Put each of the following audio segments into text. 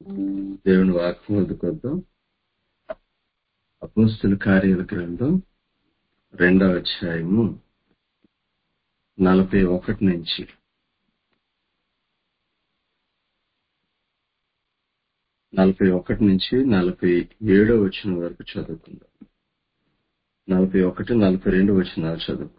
దేవుని వాక్యం వద్దుకొద్దాం అపోస్తుల కార్యాల గ్రంథం రెండవ అధ్యాయము నలభై ఒకటి నుంచి నలభై ఒకటి నుంచి నలభై ఏడో వచ్చిన వరకు చదువుకుందాం నలభై ఒకటి నలభై రెండు వచ్చినాలు చదువుకుందాం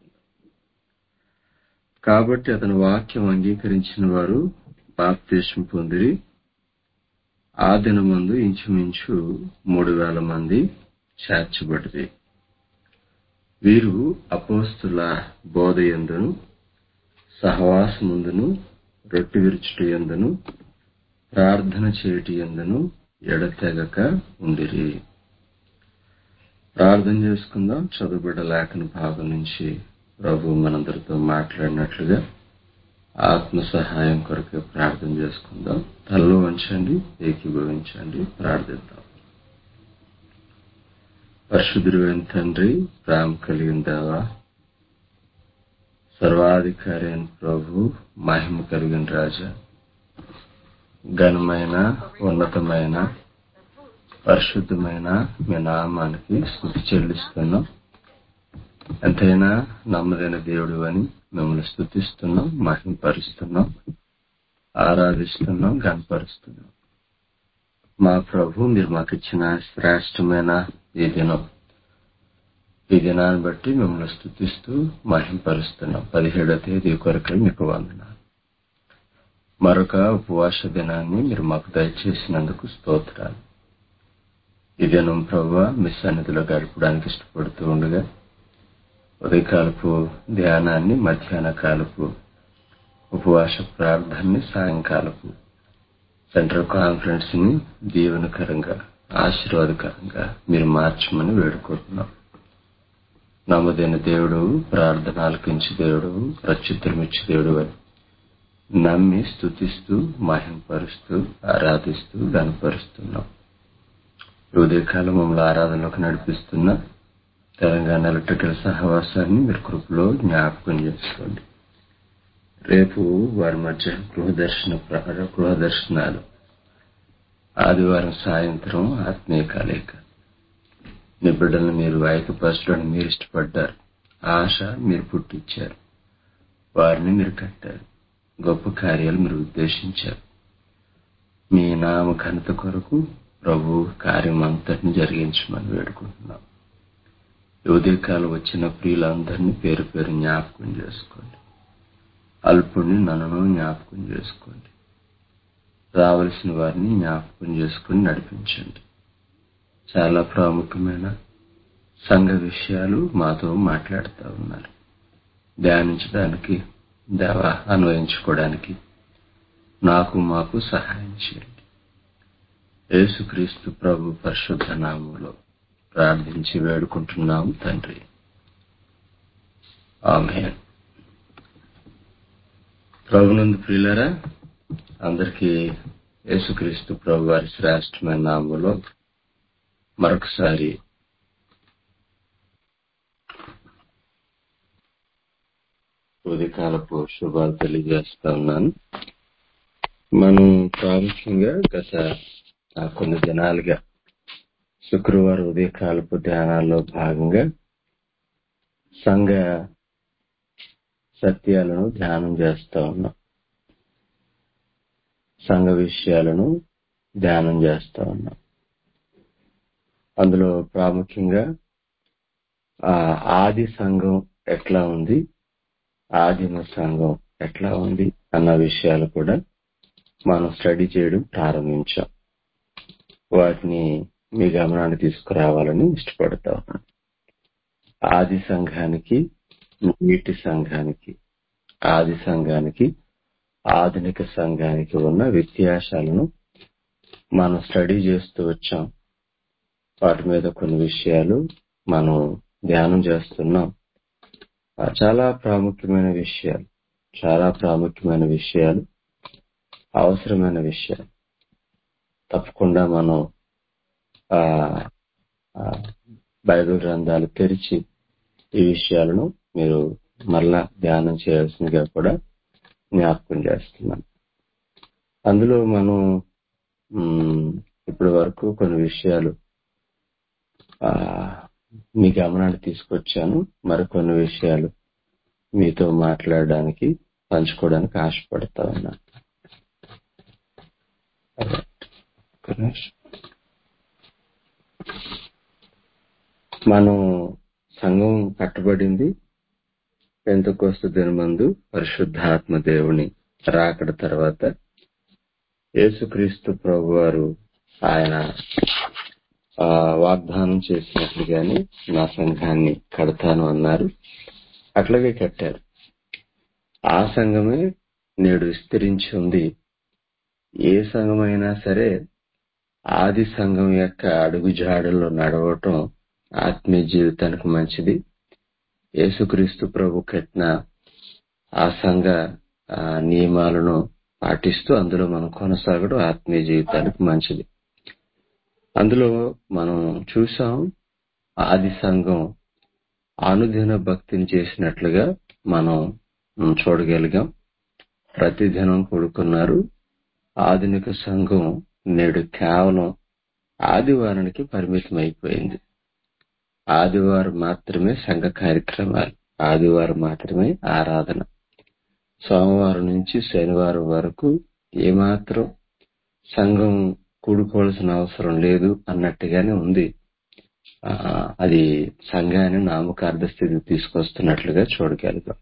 కాబట్టి అతని వాక్యం అంగీకరించిన వారు బాప్తీసం పొందిరి ఆ దినమందు ఇంచుమించు మూడు వేల మంది చేర్చబడిరి వీరు అపోస్తుల బోధ ఎందును సహవాసముందును రొట్టె విరుచుట ఎందును ప్రార్థన చేయటి ఎందును ఎడతెగక ఉండిరి ప్రార్థన చేసుకుందాం చదువుబిడ్డ లేఖన భాగం నుంచి ప్రభు మనందరితో మాట్లాడినట్లుగా ఆత్మ సహాయం కొరకు ప్రార్థన చేసుకుందాం తలలో ఉంచండి ఏకీభవించండి ప్రార్థిద్దాం పరిశుద్ధుడైన తండ్రి ప్రేమ కలిగిన దేవా సర్వాధికారి అయిన ప్రభు మహిమ కలిగిన రాజా ఘనమైన ఉన్నతమైన పరిశుద్ధమైన మీ నామానికి స్థుతి చెల్లిస్తున్నాం ఎంతైనా నమ్మదైన దేవుడు అని మిమ్మల్ని స్థుతిస్తున్నాం మహిమపరుస్తున్నాం ఆరాధిస్తున్నాం గనపరుస్తున్నాం మా ప్రభు మీరు మాకు ఇచ్చిన శ్రేష్టమైన ఈ దినం ఈ దినాన్ని బట్టి మిమ్మల్ని స్థుతిస్తూ మహింపరుస్తున్నాం పదిహేడో తేదీ కొరకు మీకు వందనాలు మరొక ఉపవాస దినాన్ని మీరు మాకు దయచేసినందుకు స్తోత్రాలు ఈ దినం ప్రభు మీ సన్నిధిలో గడపడానికి ఇష్టపడుతూ ఉండగా ఉదయకాలపు ధ్యానాన్ని మధ్యాహ్న కాలపు ఉపవాస ప్రార్థనని సాయంకాలపు సెంట్రల్ కాన్ఫరెన్స్ ని దీవెనకరంగా ఆశీర్వాదకరంగా మీరు మార్చమని వేడుకుంటున్నాం నమ్మదైన దేవుడు ప్రార్థన ఆలకించి దేవుడు ప్రత్యుత్తరమిచ్చి దేవుడు అని నమ్మి స్థుతిస్తూ మహింపరుస్తూ ఆరాధిస్తూ గనపరుస్తున్నాం ఉదయకాలం మమ్మల్ని ఆరాధనలోకి నడిపిస్తున్న తెలంగాణ ఎలక్ట్రికల్ సహవాసాన్ని మీరు కృపలో జ్ఞాపకం చేసుకోండి రేపు వారి మధ్య గృహదర్శన గృహదర్శనాలు ఆదివారం సాయంత్రం ఆత్మీయ కలయిక నీ బిడ్డలను మీరు ఐక్యపరచడానికి మీరు ఇష్టపడ్డారు ఆశ మీరు పుట్టించారు వారిని మీరు కట్టారు గొప్ప కార్యాలు మీరు ఉద్దేశించారు మీ నామ ఘనత కొరకు ప్రభు కార్యం అంతటిని జరిగించమని వేడుకుంటున్నాం ఉదయకాలం వచ్చిన ప్రియులందరినీ పేరు పేరు జ్ఞాపకం చేసుకోండి అల్పుణ్ణి నన్ను జ్ఞాపకం చేసుకోండి రావలసిన వారిని జ్ఞాపకం చేసుకుని నడిపించండి చాలా ప్రాముఖ్యమైన సంఘ విషయాలు మాతో మాట్లాడుతూ ఉన్నారు ధ్యానించడానికి దేవ అన్వయించుకోవడానికి నాకు మాకు సహాయం చేయండి యేసుక్రీస్తు ప్రభు పరిశుద్ధ నామంలో ప్రార్థించి వేడుకుంటున్నాము తండ్రి ఆమె ప్రభునందు ప్రియులరా అందరికీ యేసుక్రీస్తు ప్రభు వారి శ్రేష్టమైన నామంలో మరొకసారి ఉదయకాలపు శుభాలు తెలియజేస్తా ఉన్నాను మనం ప్రాముఖ్యంగా గత కొన్ని దినాలుగా శుక్రవారం ఉదయకాలపు ధ్యానాల్లో భాగంగా సంఘ సత్యాలను ధ్యానం చేస్తా ఉన్నాం సంఘ విషయాలను ధ్యానం చేస్తా ఉన్నాం అందులో ప్రాముఖ్యంగా ఆది సంఘం ఎట్లా ఉంది ఆదిమ సంఘం ఎట్లా ఉంది అన్న విషయాలు కూడా మనం స్టడీ చేయడం ప్రారంభించాం వాటిని మీ గమనాన్ని తీసుకురావాలని ఇష్టపడతా ఉన్నాను ఆది సంఘానికి నీటి సంఘానికి ఆది సంఘానికి ఆధునిక సంఘానికి ఉన్న వ్యత్యాసాలను మనం స్టడీ చేస్తూ వచ్చాం వాటి మీద కొన్ని విషయాలు మనం ధ్యానం చేస్తున్నాం చాలా ప్రాముఖ్యమైన విషయాలు చాలా ప్రాముఖ్యమైన విషయాలు అవసరమైన విషయాలు తప్పకుండా మనం బైబిల్ గ్రంథాలు తెరిచి ఈ విషయాలను మీరు మరలా ధ్యానం చేయాల్సిందిగా కూడా జ్ఞాపకం చేస్తున్నాను అందులో మనం మ్, ఇప్పటి వరకు కొన్ని విషయాలు ఆ, మీ గమనానికి తీసుకొచ్చాను మరికొన్ని విషయాలు మీతో మాట్లాడడానికి పంచుకోవడానికి ఆశపడతా ఉన్నాను ఒక్క నిమిషం. మనం సంఘం కట్టబడింది పెంతకోస్తు దినమందు పరిశుద్ధాత్మ దేవుని రాకడ తర్వాత యేసుక్రీస్తు ప్రభు వారు ఆయన ఆ, వాగ్దానం చేసినట్లుగానే నా సంఘాన్ని కడతాను అన్నారు అట్లాగే కట్టారు ఆ సంఘమే నేడు విస్తరించి ఉంది ఏ సంఘమైనా సరే ఆది సంఘం యొక్క అడుగుజాడల్లో నడవటం ఆత్మీయ జీవితానికి మంచిది యేసుక్రీస్తు ప్రభు కట్టిన ఆ సంఘ ఆ, నియమాలను పాటిస్తూ అందులో మనం కొనసాగడం ఆత్మీయ జీవితానికి మంచిది అందులో మనం చూసాం ఆది సంఘం అనుదిన భక్తిని చేసినట్లుగా మనం ఉమ్, చూడగలిగాం ప్రతిదినం కూడుకున్నారు ఆధునిక సంఘం నేడు కేవలం ఆదివారానికి పరిమితం అయిపోయింది ఆదివారం మాత్రమే సంఘ కార్యక్రమాలు ఆదివారం మాత్రమే ఆరాధన సోమవారం నుంచి శనివారం వరకు ఏమాత్రం సంఘం కూడుకోవాల్సిన అవసరం లేదు అన్నట్టుగానే ఉంది ఆ, అది సంఘాన్ని నామకార్థ స్థితికి తీసుకొస్తున్నట్లుగా చూడగలుగుతాం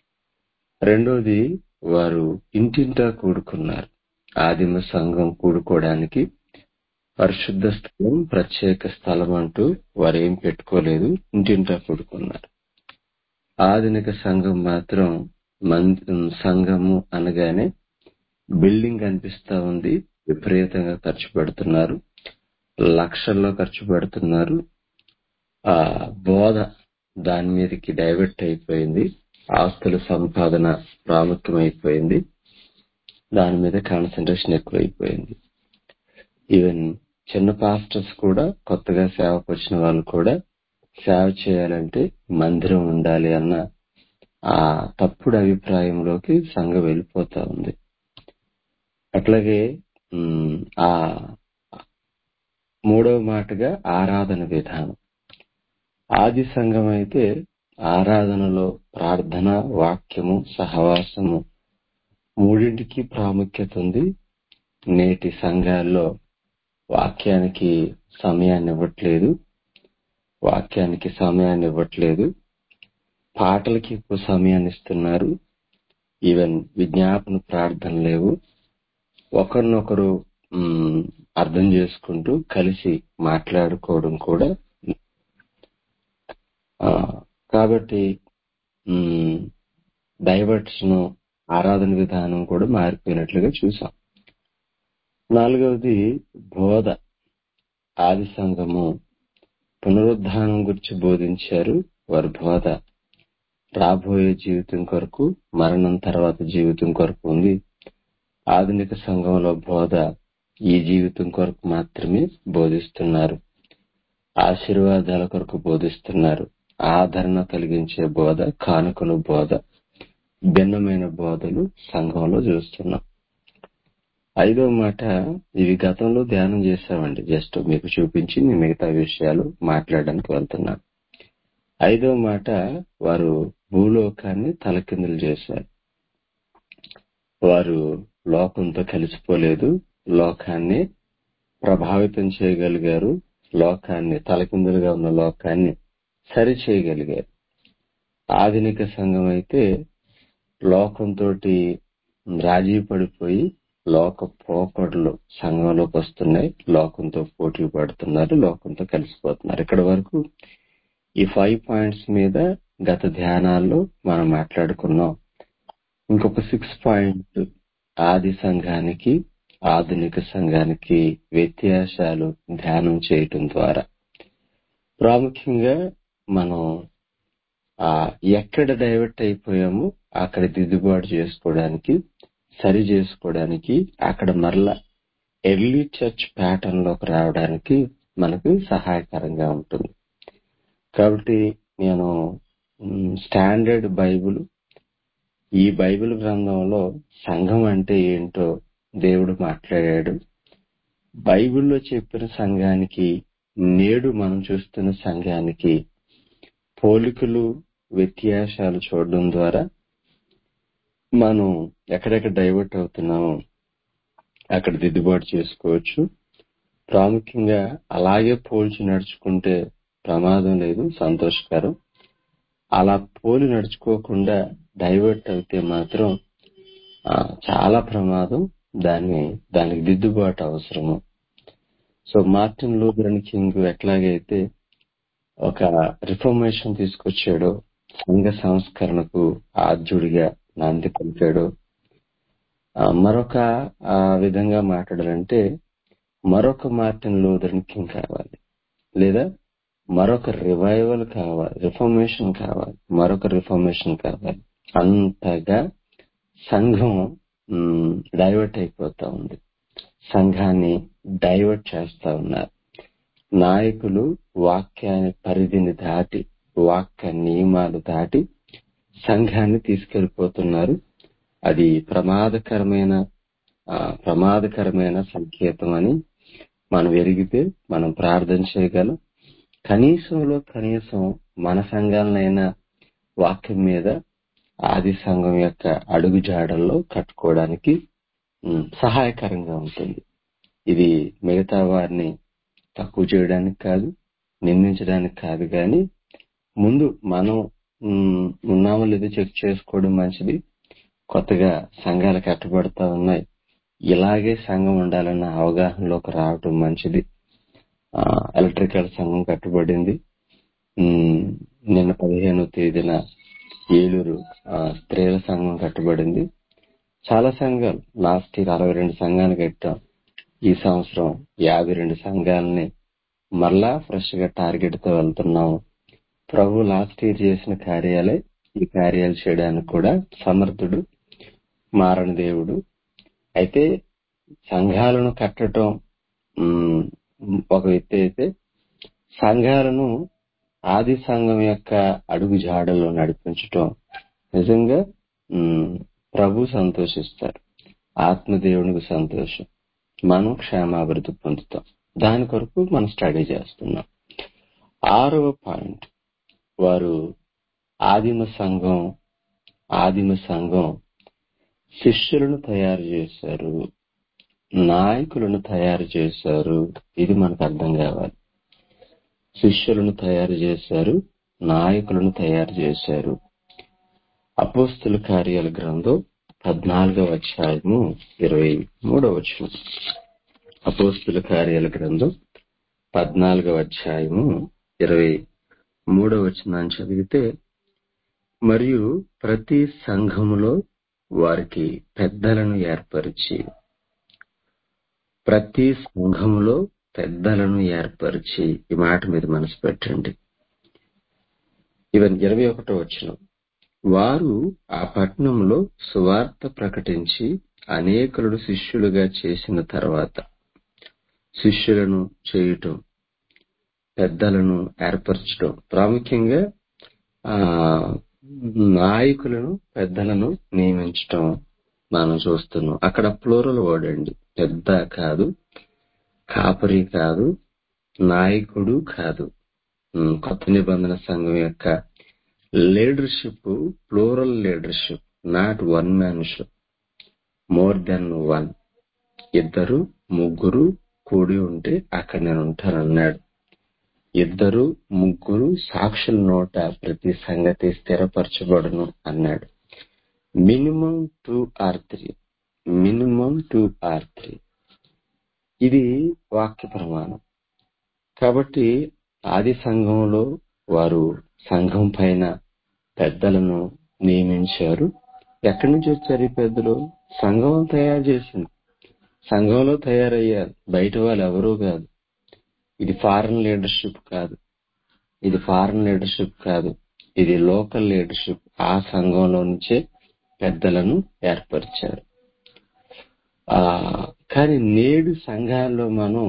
రెండోది వారు ఇంటింటా కూడుకున్నారు ఆదిమ సంఘం కూడుకోవడానికి పరిశుద్ధ స్థలం ప్రత్యేక స్థలం అంటూ వారు ఏం పెట్టుకోలేదు ఇంటింటా కూడుకున్నారు ఆధునిక సంఘం మాత్రం మం- సంఘము అనగానే బిల్డింగ్ కనిపిస్తా ఉంది విపరీతంగా ఖర్చు పెడుతున్నారు లక్షల్లో ఖర్చు పెడుతున్నారు ఆ బోధ దాని మీదకి డైవర్ట్ అయిపోయింది ఆస్తుల సంపాదన ప్రాముఖ్యమైపోయింది దాని మీద కాన్సన్ట్రేషన్ ఎక్కువైపోయింది ఈవెన్ చిన్న పాస్టర్స్ కూడా కొత్తగా సేవకు వచ్చిన వాళ్ళు కూడా సేవ చేయాలంటే మందిరం ఉండాలి అన్న ఆ తప్పుడు అభిప్రాయంలోకి సంఘం వెళ్ళిపోతా ఉంది అట్లాగే ఉమ్, ఆ మూడవ మాటగా ఆరాధన విధానం ఆది సంఘం అయితే ఆరాధనలో ప్రార్థన వాక్యము సహవాసము మూడింటికి ప్రాముఖ్యత ఉంది నేటి సంఘాల్లో వాక్యానికి సమయాన్ని ఇవ్వట్లేదు వాక్యానికి సమయాన్ని ఇవ్వట్లేదు పాటలకి ఎక్కువ సమయాన్ని ఇస్తున్నారు ఈవెన్ విజ్ఞాపన ప్రార్థన లేవు ఒకరినొకరు మ్, అర్థం చేసుకుంటూ కలిసి మాట్లాడుకోవడం కూడా ఆ, కాబట్టి డైవర్ట్స్ ఆరాధన విధానం కూడా మారిపోయినట్లుగా చూసాం నాలుగవది బోధ ఆది సంఘము పునరుద్ధానం గురించి బోధించారు వారి బోధ రాబోయే జీవితం కొరకు మరణం తర్వాత జీవితం కొరకు ఉంది ఆధునిక సంఘంలో బోధ ఈ జీవితం కొరకు మాత్రమే బోధిస్తున్నారు ఆశీర్వాదాల కొరకు బోధిస్తున్నారు ఆదరణ కలిగించే బోధ కానుకల బోధ భిన్నమైన బోధలు సంఘంలో చూస్తున్నాం ఐదో మాట ఇవి గతంలో ధ్యానం చేశామండి జస్ట్ మీకు చూపించి నేను మిగతా విషయాలు మాట్లాడడానికి వెళ్తున్నాను ఐదో మాట వారు భూలోకాన్ని తలకిందులు చేశారు వారు లోకంతో కలిసిపోలేదు లోకాన్ని ప్రభావితం చేయగలిగారు లోకాన్ని తలకిందులుగా ఉన్న లోకాన్ని సరి చేయగలిగారు ఆధునిక సంఘం అయితే లోకంతో రాజీ పడిపోయి లోక పోకడలు సంఘంలోకి వస్తున్నాయి లోకంతో పోటీ పడుతున్నారు లోకంతో కలిసిపోతున్నారు ఇక్కడ వరకు ఈ ఫైవ్ పాయింట్స్ మీద గత ధ్యానాల్లో మనం మాట్లాడుకున్నాం ఇంకొక సిక్స్ పాయింట్ ఆది సంఘానికి ఆధునిక సంఘానికి వ్యత్యాసాలు ధ్యానం చేయటం ద్వారా ప్రాముఖ్యంగా మనం ఆ ఎక్కడ డైవర్ట్ అయిపోయామో అక్కడ దిద్దుబాటు చేసుకోవడానికి సరి చేసుకోవడానికి అక్కడ మరలా ఎర్లీ చర్చ్ ప్యాటర్న్ లోకి రావడానికి మనకు సహాయకరంగా ఉంటుంది కాబట్టి నేను స్టాండర్డ్ బైబుల్ ఈ బైబిల్ గ్రంథంలో సంఘం అంటే ఏంటో దేవుడు మాట్లాడాడు బైబిల్లో చెప్పిన సంఘానికి నేడు మనం చూస్తున్న సంఘానికి పోలికలు వ్యత్యాసాలు చూడడం ద్వారా మనం ఎక్కడెక్కడ డైవర్ట్ అవుతున్నామో అక్కడ దిద్దుబాటు చేసుకోవచ్చు ప్రాముఖ్యంగా అలాగే పోల్చి నడుచుకుంటే ప్రమాదం లేదు సంతోషకరం అలా పోలి నడుచుకోకుండా డైవర్ట్ అయితే మాత్రం ఆ, చాలా ప్రమాదం దాన్ని దానికి దిద్దుబాటు అవసరము సో మార్టిన్ లూథరన్ కింగ్ ఎట్లాగైతే ఒక రిఫర్మేషన్ తీసుకొచ్చాడో సంఘ సంస్కరణకు ఆద్యుడిగా నాంది పలికాడో ఆ, మరొక ఆ విధంగా మాట్లాడాలంటే మరొక మార్టిన్ లూథరన్ కింగ్ కావాలి లేదా మరొక రివైవల్ కావాలి రిఫర్మేషన్ కావాలి మరొక రిఫర్మేషన్ కావాలి అంతగా సంఘం మ్, డైవర్ట్ అయిపోతా ఉంది సంఘాన్ని డైవర్ట్ చేస్తా ఉన్నారు నాయకులు వాక్యాన్ని పరిధిని దాటి వాక్య నియమాలు దాటి సంఘాన్ని తీసుకెళ్లిపోతున్నారు అది ప్రమాదకరమైన ఆ, ప్రమాదకరమైన సంకేతం అని మనం ఎరిగితే మనం ప్రార్థన చేయగలం కనీసంలో కనీసం మన సంఘాలనైనా వాక్యం మీద ఆది సంఘం యొక్క అడుగు జాడల్లో కట్టుకోవడానికి ఉమ్, సహాయకరంగా ఉంటుంది ఇది మిగతా వారిని తక్కువ చేయడానికి కాదు నిందించడానికి కాదు కానీ ముందు మనం ఉమ్, ఉన్నామో లేదో చెక్ చేసుకోవడం మంచిది కొత్తగా సంఘాలు కట్టబడతా ఉన్నాయి ఇలాగే సంఘం ఉండాలన్న అవగాహనలోకి రావటం మంచిది ఆ, ఎలక్ట్రికల్ సంఘం కట్టబడింది ఉమ్, నిన్న పదిహేనో తేదీన ఏలూరు ఆ, స్త్రీల సంఘం కట్టబడింది చాలా సంఘాలు లాస్ట్ ఇయర్ అరవై రెండు సంఘాలు కట్టాం ఈ సంవత్సరం యాభై రెండు సంఘాలని మరలా ఫ్రెష్ గా టార్గెట్ తో వెళ్తున్నాము ప్రభు లాస్ట్ ఇయర్ చేసిన కార్యాలే ఈ కార్యాలు చేయడానికి కూడా సమర్థుడు మారని దేవుడు అయితే సంఘాలను కట్టడం ఉమ్, ఒక వ్యక్తి అయితే సంఘాలను ఆది సంఘం యొక్క అడుగు జాడల్లో నడిపించటం నిజంగా ఉమ్, ప్రభు సంతోషిస్తారు ఆత్మదేవునికి సంతోషం మనం క్షేమాభివృద్ధి పొందుతాం దాని కొరకు మనం స్టడీ చేస్తున్నాం ఆరవ పాయింట్ వారు ఆదిమ సంఘం ఆదిమ సంఘం శిష్యులను తయారు చేశారు నాయకులను తయారు చేశారు ఇది మనకు అర్థం కావాలి శిష్యులను తయారు చేశారు నాయకులను తయారు చేశారు అపోస్తుల కార్యాల గ్రంథం పద్నాలుగవ అధ్యాయము ఇరవై మూడవ వచనం అపోస్తుల కార్యాల గ్రంథం పద్నాలుగవ అధ్యాయము ఇరవై మూడవ వచనాన్ని చదివితే మరియు ప్రతి సంఘములో వారికి పెద్దలను ఏర్పరిచి ప్రతి సంఘములో పెద్దలను ఏర్పరిచి ఈ మాట మీద మనసు పెట్టండి ఇవన్ ఇరవై ఒకటో వచ్చిన వారు ఆ పట్టణంలో సువార్త ప్రకటించి అనేకులను శిష్యులుగా చేసిన తర్వాత శిష్యులను చేయటం పెద్దలను ఏర్పరచడం ప్రాముఖ్యంగా ఆ నాయకులను పెద్దలను నియమించటం మనం చూస్తున్నాం అక్కడ ప్లూరల్ వర్డ్ అండి పెద్ద కాదు కాపరి కాదు నాయకుడు కాదు ఉమ్, కొత్త నిబంధన సంఘం యొక్క leadership plural leadership not one manship more than one ఇద్దరు ముగ్గురు కూడి ఉంటే అక్కడ నేను ఉంటానన్నాడు ఇద్దరు ముగ్గురు సాక్షుల నోట ప్రతి సంగతి స్థిరపరచబడును అన్నాడు minimum two or three minimum two or three ఇది వాక్య ప్రమాణం కాబట్టి ఆది సంఘంలో వారు సంఘం పైన పెద్దలను నియమించారు ఎక్కడి నుంచి వచ్చారు ఈ పెద్దలు సంఘం తయారు చేసింది సంఘంలో తయారయ్యారు బయట వాళ్ళు ఎవరూ కాదు ఇది ఫారెన్ లీడర్షిప్ కాదు ఇది ఫారెన్ లీడర్షిప్ కాదు ఇది లోకల్ లీడర్షిప్ ఆ సంఘంలో నుంచే పెద్దలను ఏర్పరిచారు ఆ కానీ నేడు సంఘాల్లో మనం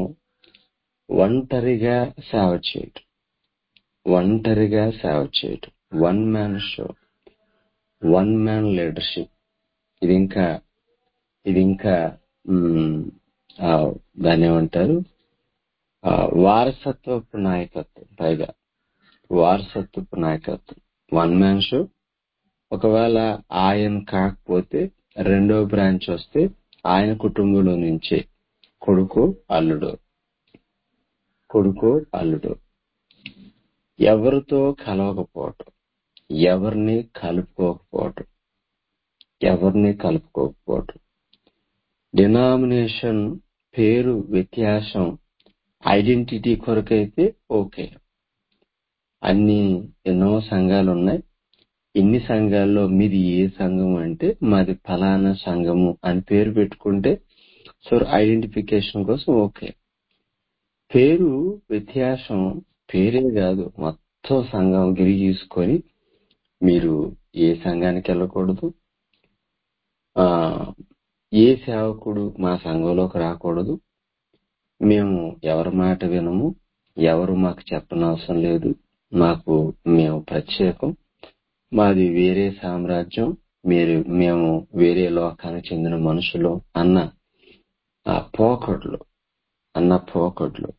ఒంటరిగా సేవ చేయటం ఒంటరిగా సేవ చేయటం one man show one man leadership ఇది ఇంకా ఇది ఇంకా మ్, ఆ, దాన్ని ఏమంటారు ఆ, వారసత్వపు నాయకత్వం పైగా వారసత్వపు నాయకత్వం వన్ మ్యాన్ షో ఒకవేళ ఆయన కాకపోతే రెండో బ్రాంచ్ వస్తే ఆయన కుటుంబంలో నుంచే కొడుకు అల్లుడు కొడుకు అల్లుడు ఎవరితో కలవకపోవటం ఎవరిని కలుపుకోకపోవటం ఎవరిని కలుపుకోకపోవటం డినామినేషన్ పేరు వ్యత్యాసం ఐడెంటిటీ కొరకైతే ఓకే అన్ని ఎన్నో సంఘాలు ఉన్నాయి ఇన్ని సంఘాల్లో మీది ఏ సంఘం అంటే మాది ఫలానా సంఘము అని పేరు పెట్టుకుంటే సో ఐడెంటిఫికేషన్ కోసం ఓకే పేరు వ్యత్యాసం పేరే కాదు మొత్తం సంఘం గిరి గీసుకొని మీరు ఏ సంఘానికి వెళ్ళకూడదు ఆ ఏ సేవకుడు మా సంఘంలోకి రాకూడదు మేము ఎవరి మాట వినము ఎవరు మాకు చెప్పనవసరం లేదు మాకు మేము ప్రత్యేకం మాది వేరే సామ్రాజ్యం మీరు మేము వేరే లోకానికి చెందిన మనుషులు అన్న ఆ పోకడ్లు అన్న పోకడ్లు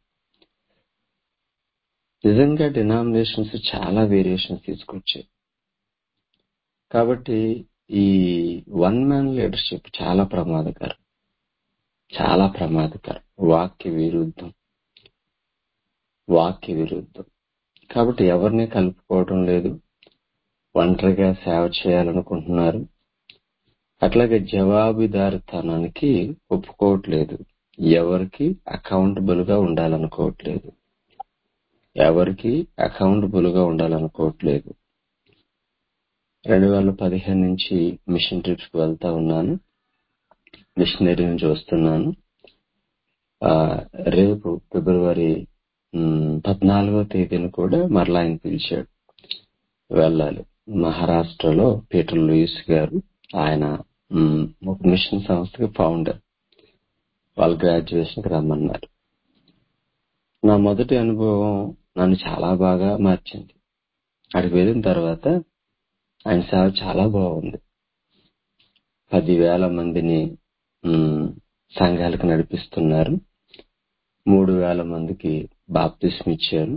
నిజంగా డినామినేషన్స్ చాలా వేరియేషన్స్ తీసుకొచ్చాయి కాబట్టి ఈ వన్ మ్యాన్ లీడర్షిప్ చాలా ప్రమాదకరం చాలా ప్రమాదకరం వాక్య విరుద్ధం వాక్య విరుద్ధం కాబట్టి ఎవరిని కలుపుకోవడం లేదు ఒంటరిగా సేవ చేయాలనుకుంటున్నారు అట్లాగే జవాబుదారితనానికి ఒప్పుకోవట్లేదు ఎవరికి అకౌంటబుల్ గా ఉండాలనుకోవట్లేదు ఎవరికి అకౌంటబుల్ గా ఉండాలనుకోవట్లేదు రెండు వేల పదిహేను నుంచి మిషన్ ట్రిప్స్ కి వెళ్తా ఉన్నాను మిషనరీని చూస్తున్నాను ఆ, రేపు ఫిబ్రవరి ఉమ్, పద్నాలుగో తేదీన కూడా మరలా ఆయన పిలిచాడు వెళ్ళాలి మహారాష్ట్రలో పీటర్ లూయిస్ గారు ఆయన ఉమ్, ఒక మిషన్ సంస్థకి ఫౌండర్ వాళ్ళ గ్రాడ్యుయేషన్ కి రమ్మన్నారు నా మొదటి అనుభవం నన్ను చాలా బాగా మార్చింది అక్కడికి వెళ్ళిన తర్వాత ఆయన సేవ చాలా బాగుంది పదివేల మందిని ఉమ్, సంఘాలకు నడిపిస్తున్నారు మూడు వేల మందికి బాప్తిస్మ ఇచ్చారు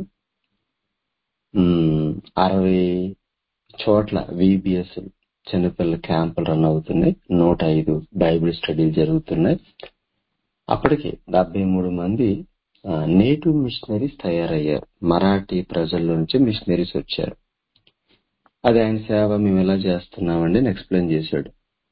ఉమ్, అరవై చోట్ల విబిఎస్ చిన్నపిల్లల క్యాంపులు రన్ అవుతున్నాయి నూట ఐదు బైబిల్ స్టడీలు జరుగుతున్నాయి అప్పటికి డెబ్బై మూడు మంది నేటివ్ మిషనరీస్ తయారయ్యారు మరాఠీ ప్రజల నుంచి మిషనరీస్ వచ్చారు అది ఆయన సేవ మేము ఎలా చేస్తున్నామండి అని ఎక్స్ప్లెయిన్ చేశాడు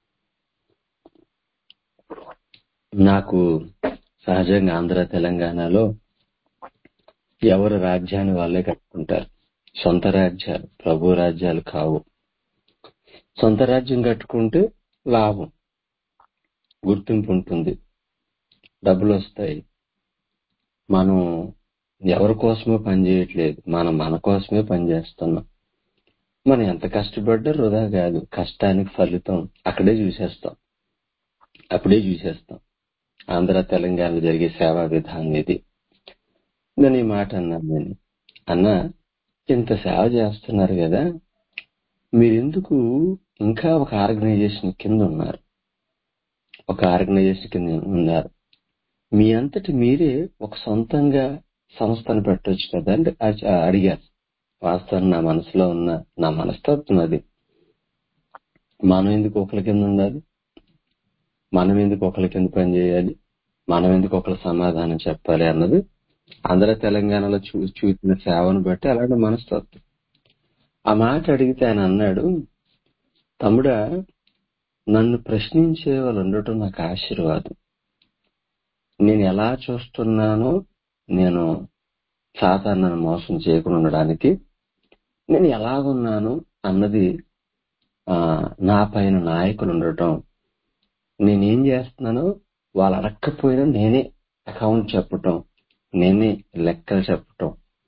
నాకు సహజంగా ఆంధ్ర తెలంగాణలో ఎవరు రాజ్యాన్ని వాళ్ళే కట్టుకుంటారు సొంత రాజ్యాలు ప్రభు రాజ్యాలు కావు సొంత రాజ్యం కట్టుకుంటే లాభం గుర్తింపు ఉంటుంది డబ్బులు వస్తాయి మనం ఎవరి కోసమో పని చేయట్లేదు మనం మన కోసమే పని చేస్తున్నాం మనం ఎంత కష్టపడ్డా వృధా కాదు కష్టానికి ఫలితం అక్కడే చూసేస్తాం అప్పుడే చూసేస్తాం ఆంధ్ర తెలంగాణలో జరిగే సేవా విధానం ఇది నేను ఈ మాట అన్నాను నేను అన్నా ఇంత సేవ చేస్తున్నారు కదా మీరెందుకు ఇంకా ఒక ఆర్గనైజేషన్ కింద ఉన్నారు ఒక ఆర్గనైజేషన్ కింద ఉన్నారు మీ అంతటి మీరే ఒక సొంతంగా సంస్థను పెట్టొచ్చు కదా అంటే అ- అడిగారు వాస్తవం నా మనసులో ఉన్న నా మనస్తత్వం అది మనం ఎందుకు ఒకరి కింద ఉండాలి మనం ఎందుకు ఒకరి కింద పని చేయాలి మనం ఎందుకు ఒకరి సమాధానం చెప్పాలి అన్నది ఆంధ్ర తెలంగాణలో చూ చూసిన సేవను బట్టి అలాంటి మనస్తత్వం ఆ మాట అడిగితే ఆయన అన్నాడు తమ్ముడా నన్ను ప్రశ్నించే వాళ్ళు ఉండటం నాకు ఆశీర్వాదం నేను ఎలా చూస్తున్నానో నేను సాధారణ మోసం చేయకుండా ఉండడానికి నేను ఎలాగున్నాను అన్నది ఆ, నా పైన నాయకులు ఉండటం నేనేం చేస్తున్నానో వాళ్ళు అడగకపోయినా నేనే అకౌంట్ చెప్పటం నేనే లెక్కలు చెప్పటం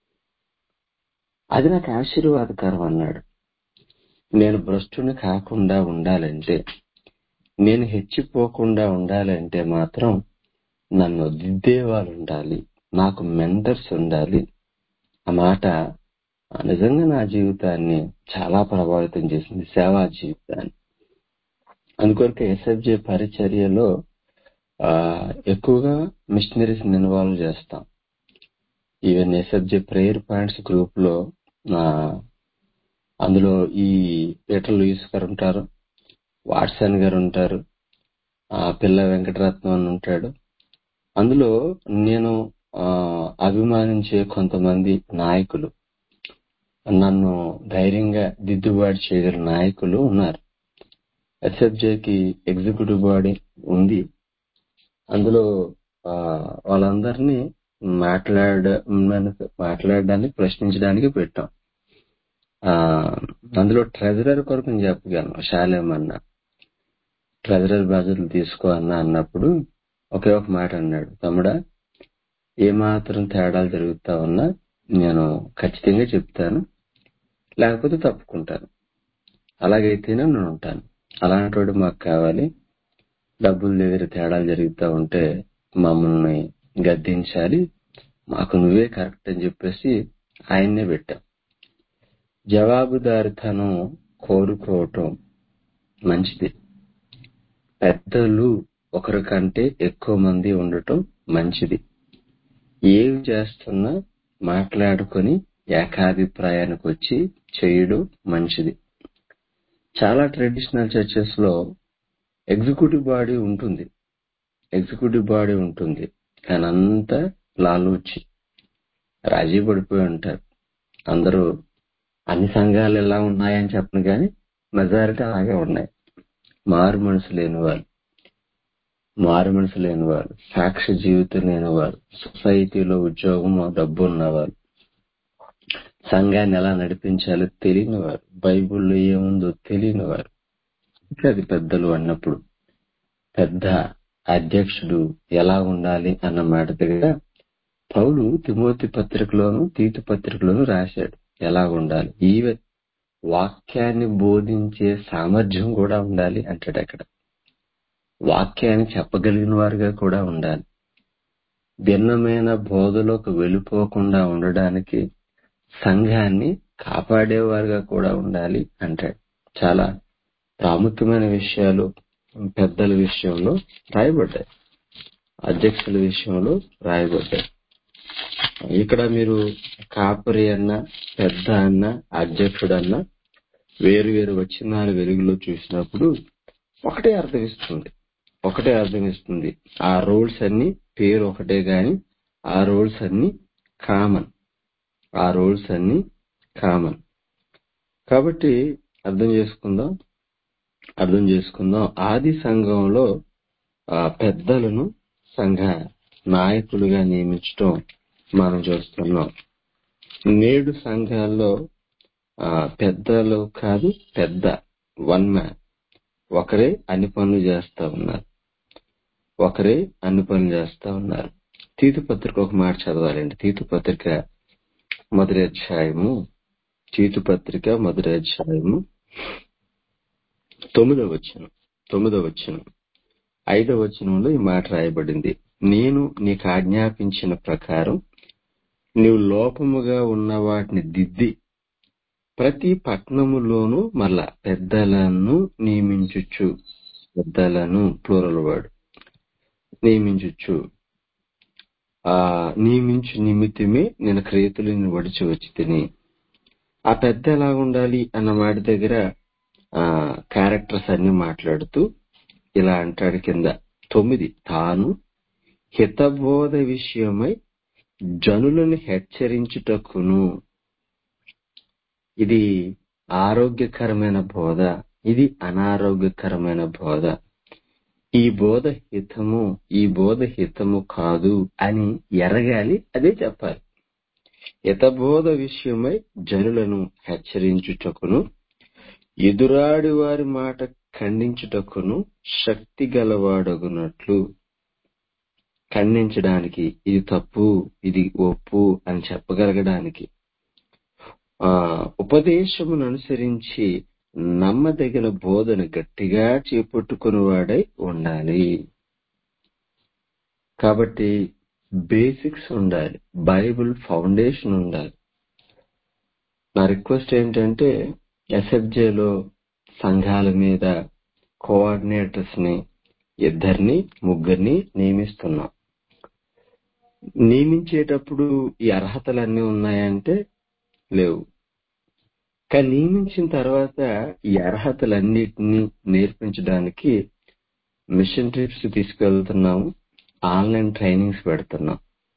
అది నాకు ఆశీర్వాదకరం అన్నాడు నేను భ్రష్టుని కాకుండా ఉండాలంటే నేను హెచ్చిపోకుండా ఉండాలంటే మాత్రం నన్ను దిద్దే వాళ్ళు ఉండాలి నాకు మెంటర్స్ ఉండాలి ఆ మాట ఆ, నిజంగా నా జీవితాన్ని చాలా ప్రభావితం చేసింది సేవా జీవితాన్ని అందుకొరకు ఎస్ఎఫ్జే పరిచర్యలో ఆ, ఎక్కువగా మిషనరీస్ ఇన్వాల్వ్ చేస్తాం even SFJ prayer points group లో ఆ, అందులో ఈ పీటర్ లూయిస్ గారు ఉంటారు వాట్సన్ గారు ఉంటారు ఆ పిల్ల వెంకటరత్నం అని ఉంటాడు అందులో నేను ఆ, అభిమానించే కొంతమంది నాయకులు నన్ను ధైర్యంగా దిద్దుబాటు చేయగల నాయకులు ఉన్నారు ఎస్ఎఫ్జేకి ఎగ్జిక్యూటివ్ బాడీ ఉంది అందులో ఆ, వాళ్ళందరినీ మాట్లాడ మాట్లాడడానికి ప్రశ్నించడానికి పెట్టాం ఆ, అందులో ట్రెజరర్ కొరకు నేను చెప్పగలను శాలేం అన్న ట్రెజరర్ బాధ్యతలు తీసుకో అన్న అన్నప్పుడు ఒకే ఒక మాట అన్నాడు తమ్ముడా ఏమాత్రం తేడాలు జరుగుతా ఉన్నా నేను ఖచ్చితంగా చెప్తాను లేకపోతే తప్పుకుంటాను అలాగైతేనే నేను ఉంటాను అలాంటి వాడు మాకు కావాలి డబ్బుల దగ్గర తేడాలు జరుగుతూ ఉంటే మమ్మల్ని గద్దించాలి మాకు నువ్వే కరెక్ట్ అని చెప్పేసి ఆయన్నే పెట్టాం జవాబుదారితనం కోరుకోవటం మంచిది పెద్దలు ఒకరి కంటే ఎక్కువ మంది ఉండటం మంచిది ఏవి చేస్తున్నా మాట్లాడుకొని ఏకాభిప్రాయానికి వచ్చి చేయడం మంచిది చాలా ట్రెడిషనల్ చర్చెస్ లో ఎగ్జిక్యూటివ్ బాడీ ఉంటుంది ఎగ్జిక్యూటివ్ బాడీ ఉంటుంది కానీ అంతా లాలూచి రాజీ పడిపోయి ఉంటారు అందరూ అన్ని సంఘాలు ఎలా ఉన్నాయని చెప్పను కానీ మెజారిటీ అలాగే ఉన్నాయి మారు మనసు లేని వాళ్ళు మారు మనసు లేని వాళ్ళు సాక్షి జీవితం లేని వారు సొసైటీలో ఉద్యోగం డబ్బు ఉన్నవారు సంఘాన్ని ఎలా నడిపించాలో తెలియని వారు బైబిల్లో ఏముందో తెలియని వారు ఇంకా అది పెద్దలు అన్నప్పుడు పెద్ద అధ్యక్షుడు ఎలా ఉండాలి అన్న మాట దగ్గర పౌలు తిమోతి పత్రికలోను తీతు పత్రికలోను రాశాడు ఎలా ఉండాలి ఈవెన్ వాక్యాన్ని బోధించే సామర్థ్యం కూడా ఉండాలి అంటాడు అక్కడ వాక్యాన్ని చెప్పగలిగిన వారుగా కూడా ఉండాలి భిన్నమైన బోధలోకి వెళ్ళిపోకుండా ఉండడానికి సంఘాన్ని కాపాడేవారుగా కూడా ఉండాలి అంటాడు చాలా ప్రాముఖ్యమైన విషయాలు పెద్దల విషయంలో రాయబడ్డాయి అధ్యక్షుల విషయంలో రాయబడ్డాయి ఇక్కడ మీరు కాపరి అన్న పెద్ద అన్న అధ్యక్షుడన్న వేరు వేరు వచ్చినాల వెలుగులో చూసినప్పుడు ఒకటే అర్థమిస్తుంది ఒకటే అర్థమిస్తుంది ఆ రోల్స్ అన్ని పేరు ఒకటే గాని ఆ రోల్స్ అన్ని కామన్ ఆ రోల్స్ అన్ని కామన్ కాబట్టి అర్థం చేసుకుందాం అర్థం చేసుకుందాం ఆది సంఘంలో ఆ, పెద్దలను సంఘ నాయకులుగా నియమించడం మనం చూస్తున్నాం నేడు సంఘాల్లో ఆ, పెద్దలు కాదు పెద్ద వన్ మ్యాన్ ఒకరే అన్ని పనులు చేస్తా ఉన్నారు ఒకరే అన్ని పనులు చేస్తా ఉన్నారు తీతు పత్రిక ఒక మాట చదవాలండి తీతు పత్రిక మొదటి అధ్యాయము తీతు పత్రిక మొదటి అధ్యాయము తొమ్మిదవ వచనం తొమ్మిదవ వచనం ఐదవ వచనంలో ఈ మాట రాయబడింది నేను నీకు ఆజ్ఞాపించిన ప్రకారం నీవు లోపముగా ఉన్న వాటిని దిద్ది ప్రతి పట్టణములోనూ మళ్ళా పెద్దలను నియమించుచు పెద్దలను ప్లూరల్ వర్డ్ నియమించుచు ఆ నియమించు నిమిత్తమే నేను క్రేతులను వడిచి వచ్చి తిని ఆ పెద్ద ఎలా ఉండాలి అన్న మాట దగ్గర ఆ క్యారెక్టర్స్ అన్ని మాట్లాడుతూ ఇలా అంటాడు కింద తొమ్మిది తాను హితబోధ విషయమై జనులను హెచ్చరించుటకును ఇది ఆరోగ్యకరమైన బోధ ఇది అనారోగ్యకరమైన బోధ ఈ బోధ హితము ఈ బోధ హితము కాదు అని ఎరగాలి అదే చెప్పాలి హితబోధ విషయమై జనులను హెచ్చరించుటకును ఎదురాడి వారి మాట ఖండించుటకును శక్తి గలవాడగునట్లు ఖండించడానికి ఇది తప్పు ఇది ఒప్పు అని చెప్పగలగడానికి ఆ ఉపదేశమును అనుసరించి నమ్మదగిన బోధన గట్టిగా చేపట్టుకుని వాడై ఉండాలి కాబట్టి బేసిక్స్ ఉండాలి బైబిల్ ఫౌండేషన్ ఉండాలి నా రిక్వెస్ట్ ఏంటంటే ఎస్ఎఫ్జేలో సంఘాల మీద కోఆర్డినేటర్స్ ని ఇద్దరిని ముగ్గురిని నియమిస్తున్నాం నియమించేటప్పుడు ఈ అర్హతలన్నీ ఉన్నాయంటే లేవు కానీ నియమించిన తర్వాత ఈ అర్హతలన్నిటినీ నేర్పించడానికి మిషన్ ట్రిప్స్ తీసుకెళ్తున్నాము ఆన్లైన్ ట్రైనింగ్స్ పెడుతున్నాం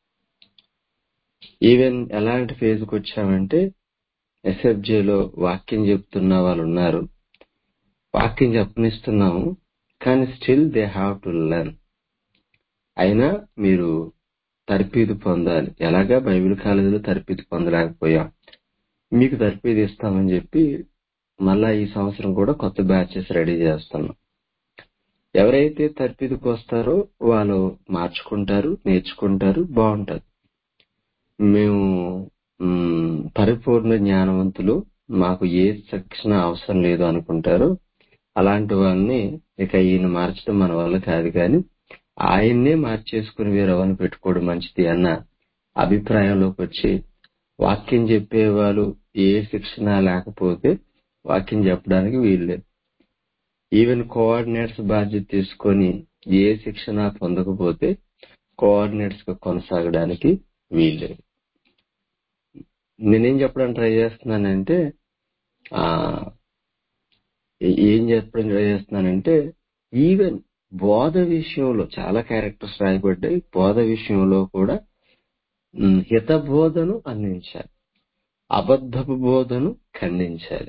ఈవెన్ ఎలాంటి ఫేజ్కి వచ్చామంటే ఎస్ఎఫ్జేలో వాక్యం చెప్తున్న వాళ్ళు ఉన్నారు వాక్యం చెప్పనిస్తున్నాము కానీ still they have to learn అయినా మీరు తర్పీదు పొందాలి ఎలాగా బైబిల్ కాలేజీలో తర్పీదు పొందలేకపోయాం మీకు తర్పీదు ఇస్తామని చెప్పి మళ్ళా ఈ సంవత్సరం కూడా కొత్త బ్యాచెస్ రెడీ చేస్తున్నాం ఎవరైతే తర్పీదుకు వస్తారో వాళ్ళు మార్చుకుంటారు నేర్చుకుంటారు బాగుంటది మేము మ్, పరిపూర్ణ జ్ఞానవంతులు మాకు ఏ శిక్షణ అవసరం లేదు అనుకుంటారు అలాంటి వాళ్ళని ఇక ఈయన మార్చడం మన వల్ల కాదు కానీ ఆయన్నే మార్చేసుకుని వేరే వాళ్ళని పెట్టుకోవడం మంచిది అన్న అభిప్రాయంలోకి వచ్చి వాక్యం చెప్పేవాళ్ళు ఏ శిక్షణ లేకపోతే వాక్యం చెప్పడానికి వీల్లేదు ఈవెన్ కోఆర్డినేటర్స్ బాధ్యత తీసుకొని ఏ శిక్షణ పొందకపోతే కోఆర్డినేటర్స్ గా కొనసాగడానికి వీల్లేదు నేనేం చెప్పడానికి ట్రై చేస్తున్నానంటే ఆ ఏ- ఏం చెప్పడం ట్రై చేస్తున్నానంటే ఈవెన్ బోధ విషయంలో చాలా క్యారెక్టర్స్ రాయబడ్డాయి బోధ విషయంలో కూడా ఉమ్, హిత బోధను అందించాలి అబద్ధపు బోధను ఖండించాలి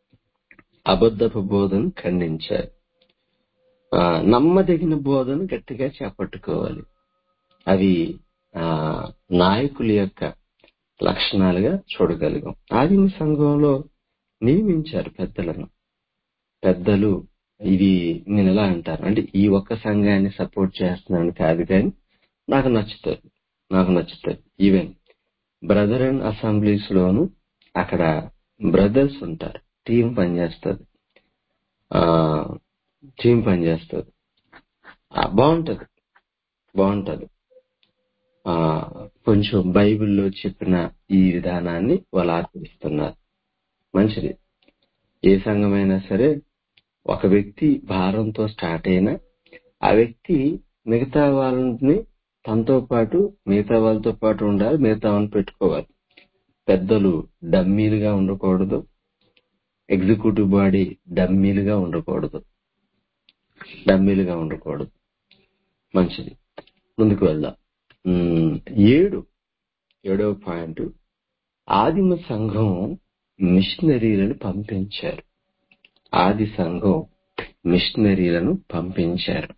అబద్ధపు బోధను ఖండించాలి ఆ, నమ్మదగిన బోధను గట్టిగా చేపట్టుకోవాలి అవి ఆ నాయకుల యొక్క లక్షణాలుగా చూడగలిగాం ఆదిమ సంఘంలో నియమించారు పెద్దలను పెద్దలు ఇది నేను ఎలా అంటాను అంటే ఈ ఒక్క సంఘాన్ని సపోర్ట్ చేస్తున్నాను కాదు కానీ నాకు నచ్చుతుంది నాకు నచ్చుతుంది ఈవెన్ బ్రదర్ అండ్ అసెంబ్లీస్ లోను అక్కడ బ్రదర్స్ ఉంటారు టీం పనిచేస్తుంది ఆ టీం పనిచేస్తుంది ఆ, బాగుంటది బాగుంటది ఆ కొంచెం బైబిల్లో చెప్పిన ఈ విధానాన్ని వాళ్ళు ఆచరిస్తున్నారు మంచిది ఏ సంఘమైనా సరే ఒక వ్యక్తి భారంతో స్టార్ట్ అయినా ఆ వ్యక్తి మిగతా వాళ్ళని తనతో పాటు మిగతా వాళ్ళతో పాటు ఉండాలి మిగతా వాళ్ళని పెట్టుకోవాలి పెద్దలు డమ్మీలుగా ఉండకూడదు ఎగ్జిక్యూటివ్ బాడీ డమ్మీలుగా ఉండకూడదు డమ్మీలుగా ఉండకూడదు మంచిది ముందుకు వెళ్దాం ఉమ్, ఏడు ఏడవ పాయింట్ ఆదిమ సంఘం మిషనరీలను పంపించారు ఆది సంఘం మిషనరీలను పంపించారు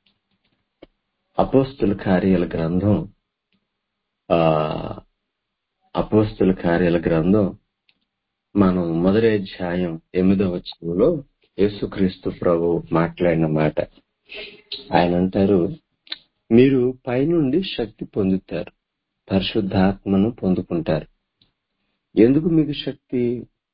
అపోస్తుల కార్యాల గ్రంథం ఆ అపోస్తుల కార్యాల గ్రంథం మనం మొదటి అధ్యాయం ఎనిమిదవ వచనంలో యేసుక్రీస్తు ప్రభు మాట్లాడిన మాట ఆయన అంటారు మీరు పైనుండి శక్తి పొందుతారు పరిశుద్ధాత్మను పొందుకుంటారు ఎందుకు మీకు శక్తి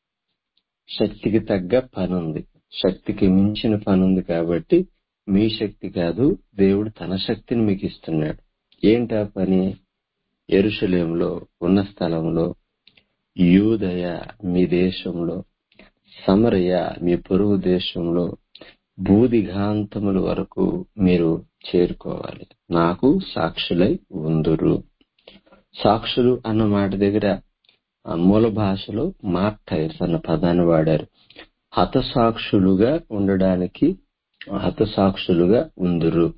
శక్తికి తగ్గ పని ఉంది శక్తికి మించిన పని ఉంది కాబట్టి మీ శక్తి కాదు దేవుడు తన శక్తిని మీకు ఇస్తున్నాడు ఏంటా పని ఎరుషలేంలో ఉన్న స్థలంలో యూదయ మీ దేశంలో సమరయ మీ పొరుగు దేశంలో భూదిగాంతముల వరకు మీరు చేరుకోవాలి నాకు సాక్షులై ఉందురు సాక్షులు అన్న మాట దగ్గర ఆ మూల భాషలో మార్టైర్స్ అన్న పదాన్ని వాడారు హతసాక్షులుగా ఉండడానికి హతసాక్షులుగా ఉందురు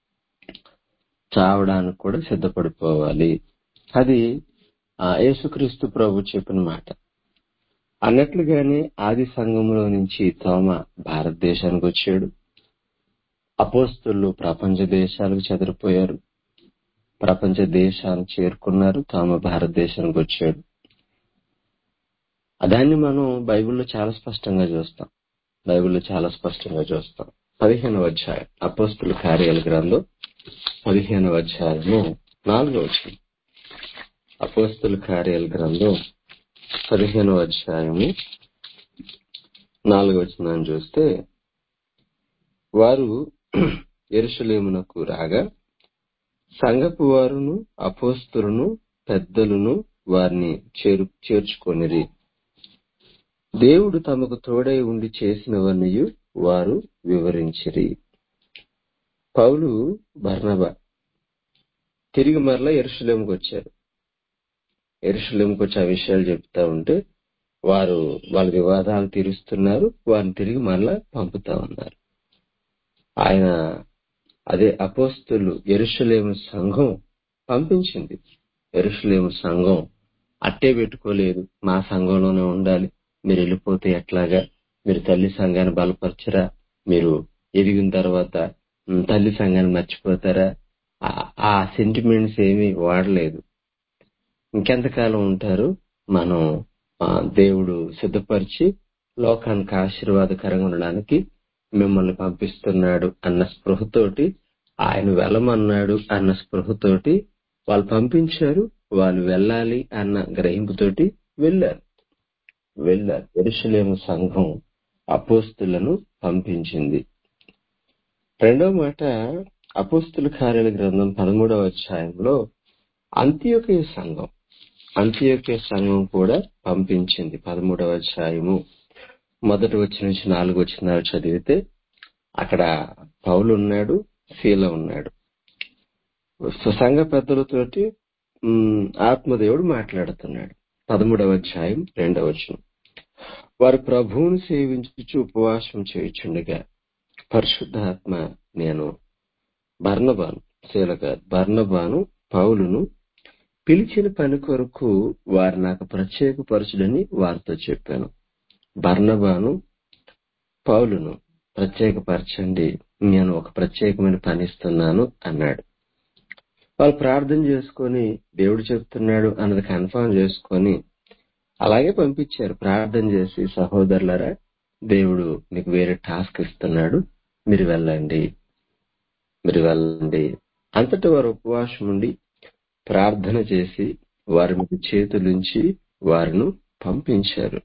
చావడానికి కూడా సిద్ధపడిపోవాలి అది ఆ యేసుక్రీస్తు ప్రభు చెప్పిన మాట అన్నట్లుగానే ఆది సంఘంలో నుంచి తోమ భారతదేశానికి వచ్చాడు అపోస్తులు ప్రపంచ దేశాలకు చెదిరిపోయారు ప్రపంచ దేశాలు చేరుకున్నారు తాము భారతదేశానికి వచ్చాడు దాన్ని మనం బైబిల్లో చాలా స్పష్టంగా చూస్తాం బైబిల్లో చాలా స్పష్టంగా చూస్తాం పదిహేనవ అధ్యాయం అపోస్తుల కార్యాల గ్రంథం పదిహేనవ అధ్యాయము నాలుగవ వచనం అపోస్తుల కార్యాల గ్రంథం పదిహేనవ అధ్యాయము నాలుగవ వచనాన్ని చూస్తే వారు ఎరుషలేమునకు రాగా సంగపు వారును అపోస్తులను పెద్దలను వారిని చేరు చేర్చుకొనిరి దేవుడు తమకు తోడై ఉండి చేసినవన్నీ వారు వివరించిరి పౌలు బర్నబా తిరిగి మరలా ఎరుషులేంకి వచ్చారు ఎరుషులేంకి వచ్చి ఆ విషయాలు చెప్తా ఉంటే వారు వాళ్ళ వివాదాలు తీరుస్తున్నారు వారిని తిరిగి మరలా పంపుతా ఉన్నారు ఆయన అదే అపోస్తులు ఎరుషులేము సంఘం పంపించింది ఎరుషులేము సంఘం అట్టే పెట్టుకోలేదు మా సంఘంలోనే ఉండాలి మీరు వెళ్ళిపోతే ఎట్లాగా మీరు తల్లి సంఘాన్ని బలపరచరా మీరు ఎదిగిన తర్వాత ఉమ్, తల్లి సంఘాన్ని మర్చిపోతారా ఆ- ఆ సెంటిమెంట్స్ ఏమీ వాడలేదు ఇంకెంతకాలం ఉంటారు మనం ఆ, దేవుడు సిద్ధపరిచి లోకానికి ఆశీర్వాదకరంగా ఉండడానికి మిమ్మల్ని పంపిస్తున్నాడు అన్న స్పృహతోటి ఆయన వెళ్ళమన్నాడు అన్న స్పృహతోటి వాళ్ళు పంపించారు వాళ్ళు వెళ్ళాలి అన్న గ్రహింపుతోటి వెళ్ళారు వెళ్ళారు ఎరుషలేము సంఘం అపోస్తులను పంపించింది రెండో మాట అపోస్తుల కార్యాల గ్రంథం పదమూడవ అధ్యాయంలో అంత్యోకయ సంఘం అంత్యోకయ సంఘం కూడా పంపించింది పదమూడవ అధ్యాయము మొదటి వచ్చిన నుంచి నాలుగు వచ్చిన చదివితే అక్కడ పౌలు ఉన్నాడు శీల ఉన్నాడు సో సంఘ పెద్దలతోటి ఉమ్, ఆత్మదేవుడు మాట్లాడుతున్నాడు పదమూడవ అధ్యాయం రెండవ వచనం వారు ప్రభువును సేవించుచు ఉపవాసం చేయుచుండగా పరిశుద్ధాత్మ నేను బర్నబాను శీలగా బర్నబాను పౌలును పిలిచిన పని కొరకు వారు నాకు ప్రత్యేకపరచుడని వారితో చెప్పాను బర్నబాను పౌలును ప్రత్యేకపరచండి నేను ఒక ప్రత్యేకమైన పని ఇస్తున్నాను అన్నాడు వాళ్ళు ప్రార్థన చేసుకొని దేవుడు చెప్తున్నాడు అన్నది కన్ఫర్మ్ చేసుకొని అలాగే పంపించారు ప్రార్థన చేసి సహోదరులరా దేవుడు మీకు వేరే టాస్క్ ఇస్తున్నాడు మీరు వెళ్ళండి మీరు వెళ్ళండి అంతటి వారు ఉపవాసం ఉండి ప్రార్థన చేసి వారి మీద చేతులుంచి వారిని పంపించారు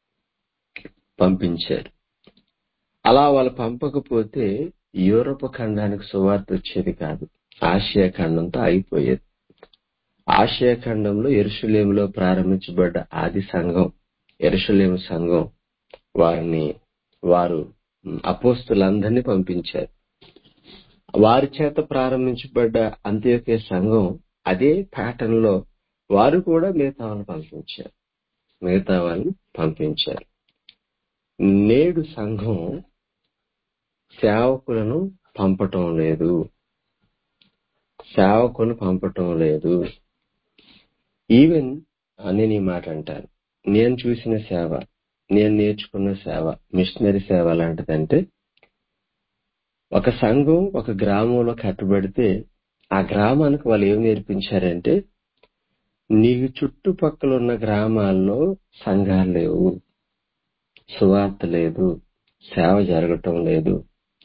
పంపించారు అలా వాళ్ళు పంపకపోతే యూరప్ ఖండానికి సువార్త వచ్చేది కాదు ఆసియా ఖండంతో అయిపోయేది ఆసియా ఖండంలో ఎరుషులేములో ప్రారంభించబడ్డ ఆది సంఘం ఎరుషులేము సంఘం వారిని వారు ఉమ్, అపోస్తులందరినీ పంపించారు వారి చేత ప్రారంభించబడ్డ అంత్యోకే సంఘం అదే ప్యాటర్న్ లో వారు కూడా మిగతా వాళ్ళని పంపించారు మిగతా వాళ్ళని పంపించారు నేడు సంఘం సేవకులను పంపటం లేదు సేవకులను పంపటం లేదు ఈవెన్ ఆ, నేను ఈ మాట అంటాను నేను చూసిన సేవ నేను నేర్చుకున్న సేవ మిషనరీ సేవ లాంటిదంటే ఒక సంఘం ఒక గ్రామంలో కట్టబడితే ఆ గ్రామానికి వాళ్ళు ఏం నేర్పించారంటే నీకు చుట్టుపక్కల ఉన్న గ్రామాల్లో సంఘాలు లేవు సువార్త లేదు సేవ జరగటం లేదు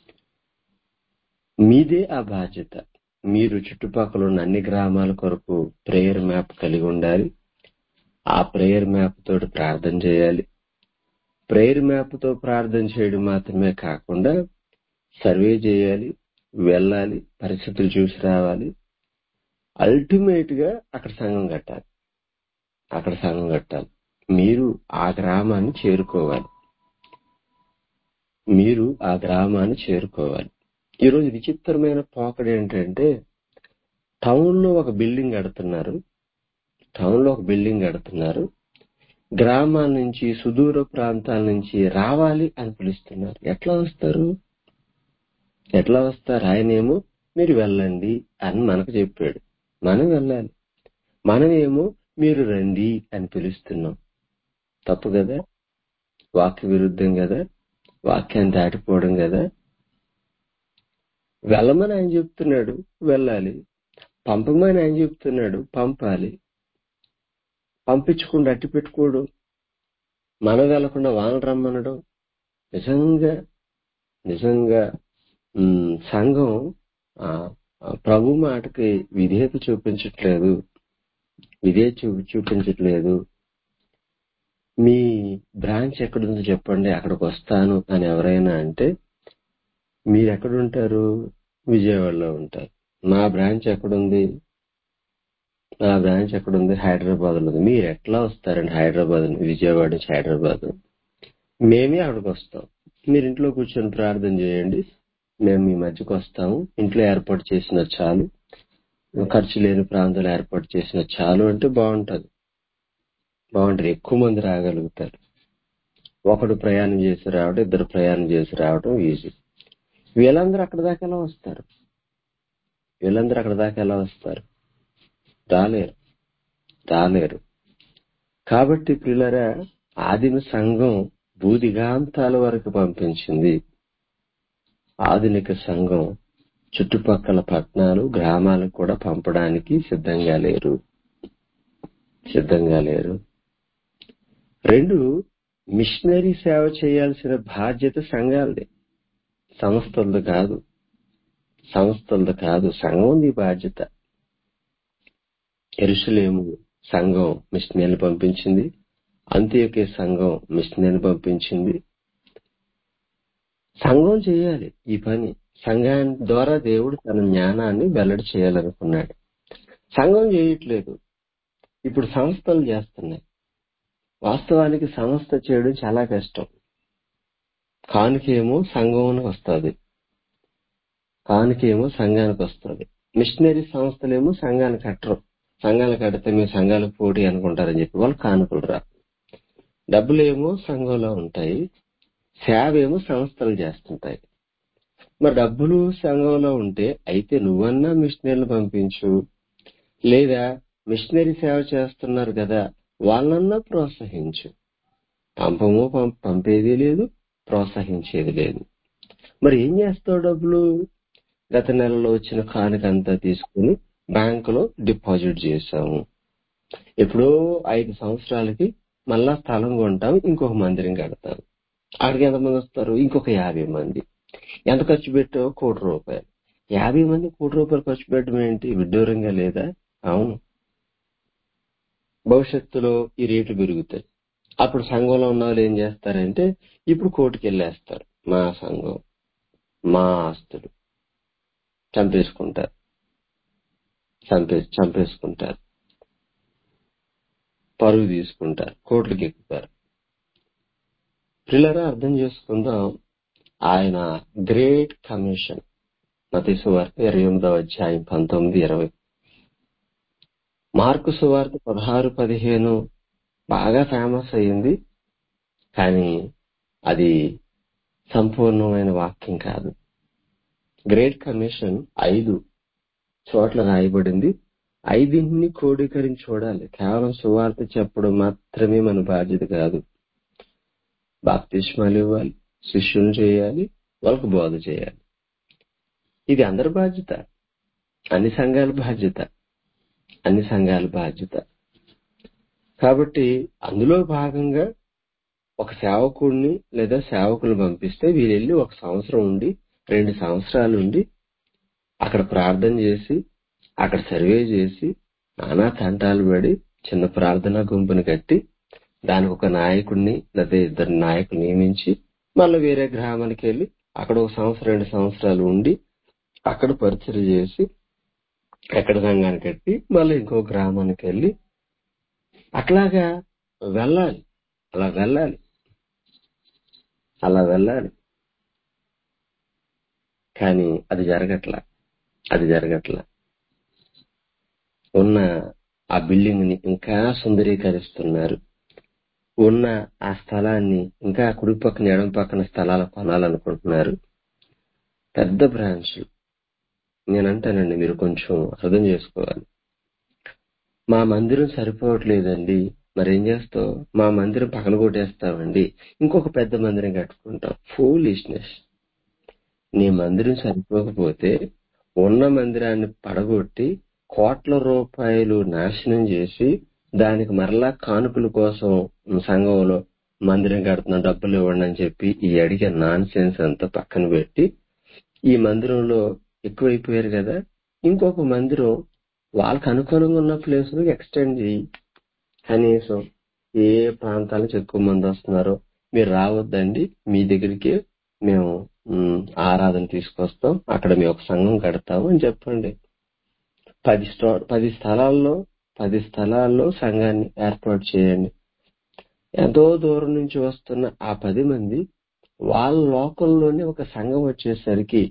మీదే ఆ బాధ్యత మీరు చుట్టుపక్కల ఉన్న అన్ని గ్రామాల కొరకు ప్రేయర్ మ్యాప్ కలిగి ఉండాలి ఆ ప్రేయర్ మ్యాప్ తోటి ప్రార్థన చేయాలి ప్రేయర్ మ్యాప్ తో ప్రార్థన చేయడం మాత్రమే కాకుండా సర్వే చేయాలి వెళ్ళాలి పరిస్థితులు చూసి రావాలి అల్టిమేట్ గా అక్కడ సంఘం కట్టాలి అక్కడ సంఘం కట్టాలి మీరు ఆ గ్రామాన్ని చేరుకోవాలి మీరు ఆ గ్రామాన్ని చేరుకోవాలి ఈరోజు విచిత్రమైన పోకడు ఏంటంటే టౌన్ లో ఒక బిల్డింగ్ కడుతున్నారు టౌన్ లో ఒక బిల్డింగ్ కడుతున్నారు గ్రామాల నుంచి సుదూర ప్రాంతాల నుంచి రావాలి అని పిలుస్తున్నారు ఎట్లా వస్తారు ఎట్లా వస్తారు ఆయనేమో మీరు వెళ్ళండి అని మనకు చెప్పాడు మనం వెళ్ళాలి మనమేమో మీరు రండి అని పిలుస్తున్నాం తప్పు కదా వాక్య విరుద్ధం కదా వాక్యాన్ని దాటిపోవడం కదా వెళ్ళమని ఆయన చెప్తున్నాడు వెళ్ళాలి పంపమని ఆయన చెప్తున్నాడు పంపాలి పంపించకుండా అట్టి పెట్టుకోవడం మనం వెళ్లకుండా వాళ్ళని రమ్మనడం నిజంగా నిజంగా ఉమ్, సంఘం ఆ, ఆ, ప్రభు మాటకి విధేయత చూపించట్లేదు విధేయత చూ- చూపించట్లేదు మీ బ్రాంచ్ ఎక్కడుందో చెప్పండి అక్కడికి వస్తాను అని ఎవరైనా అంటే మీరు ఎక్కడుంటారు విజయవాడలో ఉంటారు మా బ్రాంచ్ ఎక్కడుంది నా బ్రాంచ్ ఎక్కడుంది హైదరాబాద్ లో ఉంది మీరు ఎట్లా వస్తారండి హైదరాబాద్ నుంచి విజయవాడ నుంచి హైదరాబాద్ మేమే అక్కడికి వస్తాం మీరు ఇంట్లో కూర్చొని ప్రార్థన చేయండి మేము మీ మధ్యకు వస్తాము ఇంట్లో ఏర్పాటు చేసిన చాలు ఖర్చు లేని ప్రాంతాలు ఏర్పాటు చేసిన చాలు అంటే బాగుంటది బాగుంటది ఎక్కువ మంది రాగలుగుతారు ఒకడు ప్రయాణం చేసి రావడం ఇద్దరు ప్రయాణం చేసి రావడం ఈజీ వీళ్ళందరూ అక్కడ దాకా ఎలా వస్తారు వీళ్ళందరూ అక్కడ దాకా ఎలా వస్తారు రాలేరు రాలేరు కాబట్టి పిల్లరా ఆదిమ సంఘం భూదిగాంతాల వరకు పంపించింది ఆధునిక సంఘం చుట్టుపక్కల పట్టణాలు గ్రామాలకు కూడా పంపడానికి సిద్ధంగా లేరు సిద్ధంగా లేరు రెండు మిషనరీ సేవ చేయాల్సిన బాధ్యత సంఘాలది సంస్థలది కాదు సంస్థలది కాదు సంఘం నీ బాధ్యత ఎరుసలేము సంఘం మిషనరీని పంపించింది అంత్యోకే సంఘం మిషనరీని పంపించింది సంఘం చేయాలి ఈ పని సంఘాన్ని ద్వారా దేవుడు తన జ్ఞానాన్ని వెల్లడి చేయాలనుకున్నాడు సంఘం చేయట్లేదు ఇప్పుడు సంస్థలు చేస్తున్నాయి వాస్తవానికి సంస్థ చేయడం చాలా కష్టం కానుకేమో సంఘం వస్తుంది కానుకేమో సంఘానికి వస్తుంది మిషనరీ సంస్థలేమో సంఘానికి కట్టరు సంఘాలు కడితే మీ సంఘాలకు పోటీ అనుకుంటారని చెప్పి వాళ్ళు కానుకలు రా డబ్బులేమో సంఘంలో ఉంటాయి సేవ ఏమో సంస్థలు చేస్తుంటాయి మరి డబ్బులు సంఘంలో ఉంటే అయితే నువ్వన్నా మిషనరీలు పంపించు లేదా మిషనరీ సేవ చేస్తున్నారు కదా వాళ్ళన్నా ప్రోత్సహించు పంపము పం- పంపేది లేదు ప్రోత్సహించేది లేదు మరి ఏం చేస్తావు డబ్బులు గత నెలలో వచ్చిన కానుకంతా తీసుకుని బ్యాంకులో డిపాజిట్ చేశాము ఎప్పుడో ఐదు సంవత్సరాలకి మళ్ళా స్థలం కొంటాం ఇంకొక మందిరం కడతాం అక్కడికి ఎంతమంది వస్తారు ఇంకొక యాభై మంది ఎంత ఖర్చు పెట్టావు కోటి రూపాయలు యాభై మంది కోటి రూపాయలు ఖర్చు పెట్టడం ఏంటి విడ్డూరంగా లేదా అవును భవిష్యత్తులో ఈ రేట్లు పెరుగుతాయి అప్పుడు సంఘంలో ఉన్న వాళ్ళు ఏం చేస్తారంటే ఇప్పుడు కోర్టుకి వెళ్ళేస్తారు మా సంఘం మా ఆస్తులు చంపేసుకుంటారు చంపే చంపేసుకుంటారు పరుగు తీసుకుంటారు కోర్టులకు ఎక్కుతారు పిల్లరా అర్థం చేసుకుందాం ఆయన గ్రేట్ కమిషన్ మతి సువార్త ఇరవై ఎనిమిదవ అధ్యాయం పంతొమ్మిది ఇరవై మార్కు సువార్త పదహారు పదిహేను బాగా ఫేమస్ అయింది కానీ అది సంపూర్ణమైన వాక్యం కాదు గ్రేట్ కమిషన్ ఐదు చోట్ల రాయబడింది ఐదింటిని క్రోడీకరించి చూడాలి కేవలం సువార్త చెప్పడం మాత్రమే మన బాధ్యత కాదు బాప్తిష్మాలు ఇవ్వాలి శిష్యులు చేయాలి వాళ్ళకు బోధ చేయాలి ఇది అందరి బాధ్యత అన్ని సంఘాల బాధ్యత అన్ని సంఘాల బాధ్యత కాబట్టి అందులో భాగంగా ఒక సేవకుడిని లేదా సేవకులు పంపిస్తే వీళ్ళు వెళ్ళి ఒక సంవత్సరం ఉండి రెండు సంవత్సరాలు ఉండి అక్కడ ప్రార్థన చేసి అక్కడ సర్వే చేసి నానా తంటాలు పడి చిన్న ప్రార్థనా గుంపుని కట్టి దానికి ఒక నాయకుడిని లేదా ఇద్దరు నాయకులు నియమించి మళ్ళీ వేరే గ్రామానికి వెళ్ళి అక్కడ ఒక సంవత్సరం రెండు సంవత్సరాలు ఉండి అక్కడ పరిచయం చేసి ఎక్కడ సంఘానికి కట్టి మళ్ళీ ఇంకో గ్రామానికి వెళ్ళి అట్లాగా వెళ్ళాలి అలా వెళ్ళాలి అలా వెళ్ళాలి కానీ అది జరగట్లా అది జరగట్లా ఉన్న ఆ బిల్డింగ్ ని ఇంకా సుందరీకరిస్తున్నారు ఉన్న ఆ స్థలాన్ని ఇంకా కుడి పక్కన ఎడం పక్కన స్థలాలు కొనాలనుకుంటున్నారు పెద్ద బ్రాంచ్ నేనంటానండి మీరు కొంచెం అర్థం చేసుకోవాలి మా మందిరం సరిపోవట్లేదండి మరేం చేస్తావు మా మందిరం పక్కన కొట్టేస్తామండి ఇంకొక పెద్ద మందిరం కట్టుకుంటాం ఫూలిష్నెస్ నీ మందిరం సరిపోకపోతే ఉన్న మందిరాన్ని పడగొట్టి కోట్ల రూపాయలు నాశనం చేసి దానికి మరలా కానుకల కోసం సంఘంలో మందిరం కడుతున్న డబ్బులు ఇవ్వండి అని చెప్పి ఈ అడిగే నాన్ సెన్స్ అంతా పక్కన పెట్టి ఈ మందిరంలో ఎక్కువైపోయారు కదా ఇంకొక మందిరం వాళ్ళకి అనుకూలంగా ఉన్న ప్లేస్ ను ఎక్స్టెండ్ చేయి కనీసం ఏ ప్రాంతాల నుంచి ఎక్కువ మంది వస్తున్నారో మీరు రావద్దండి మీ దగ్గరికి మేము మ్, ఆరాధన తీసుకొస్తాం అక్కడ మేము ఒక సంఘం కడతాము అని చెప్పండి పది స్టో పది స్థలాల్లో పది స్థలాల్లో సంఘాన్ని ఏర్పాటు చేయండి ఎంతో దూరం నుంచి వస్తున్న ఆ పది మంది వాళ్ళ లోకంలోనే ఒక సంఘం వచ్చేసరికి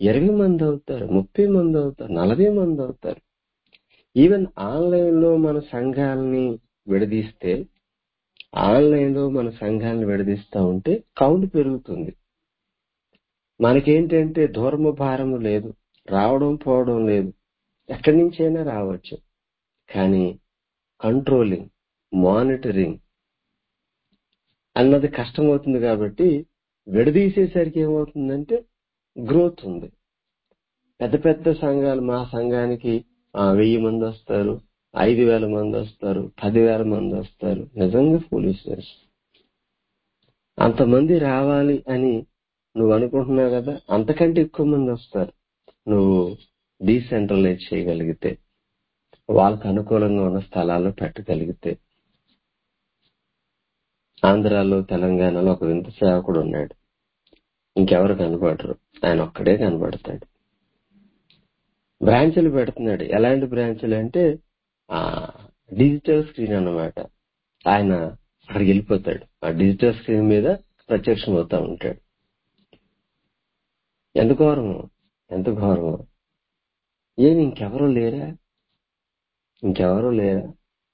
ఇరవై మంది అవుతారు ముప్పై మంది అవుతారు నలభై మంది అవుతారు ఈవెన్ ఆన్లైన్ లో మన సంఘాలని విడదీస్తే ఆన్లైన్ లో మన సంఘాలను విడదీస్తా ఉంటే కౌంట్ పెరుగుతుంది మనకేంటంటే దూరము భారము లేదు రావడం పోవడం లేదు ఎక్కడి నుంచైనా రావచ్చు కానీ కంట్రోలింగ్ మానిటరింగ్ అన్నది కష్టమవుతుంది కాబట్టి విడదీసేసరికి ఏమవుతుందంటే గ్రోత్ ఉంది పెద్ద పెద్ద సంఘాలు మా సంఘానికి ఆ, వెయ్యి మంది వస్తారు ఐదు వేల మంది వస్తారు పదివేల మంది వస్తారు నిజంగా ఫూలిష్నెస్ అంతమంది రావాలి అని నువ్వు అనుకుంటున్నావు కదా అంతకంటే ఎక్కువ మంది వస్తారు నువ్వు డీసెంట్రలైజ్ చేయగలిగితే వాళ్ళకు అనుకూలంగా ఉన్న స్థలాల్లో పెట్టగలిగితే ఆంధ్రాలో తెలంగాణలో ఒక వింత సేవకుడు ఉన్నాడు ఇంకెవరు కనపడరు ఆయన ఒక్కడే కనపడతాడు బ్రాంచ్లు పెడుతున్నాడు ఎలాంటి బ్రాంచ్లు అంటే ఆ డిజిటల్ స్క్రీన్ అన్నమాట ఆయన అక్కడికి వెళ్ళిపోతాడు ఆ డిజిటల్ స్క్రీన్ మీద ప్రత్యక్షం అవుతా ఉంటాడు ఎంత ఘోరము ఎంత ఘోరము ఏమి ఇంకెవరు లేరా ఇంకెవరు లేరా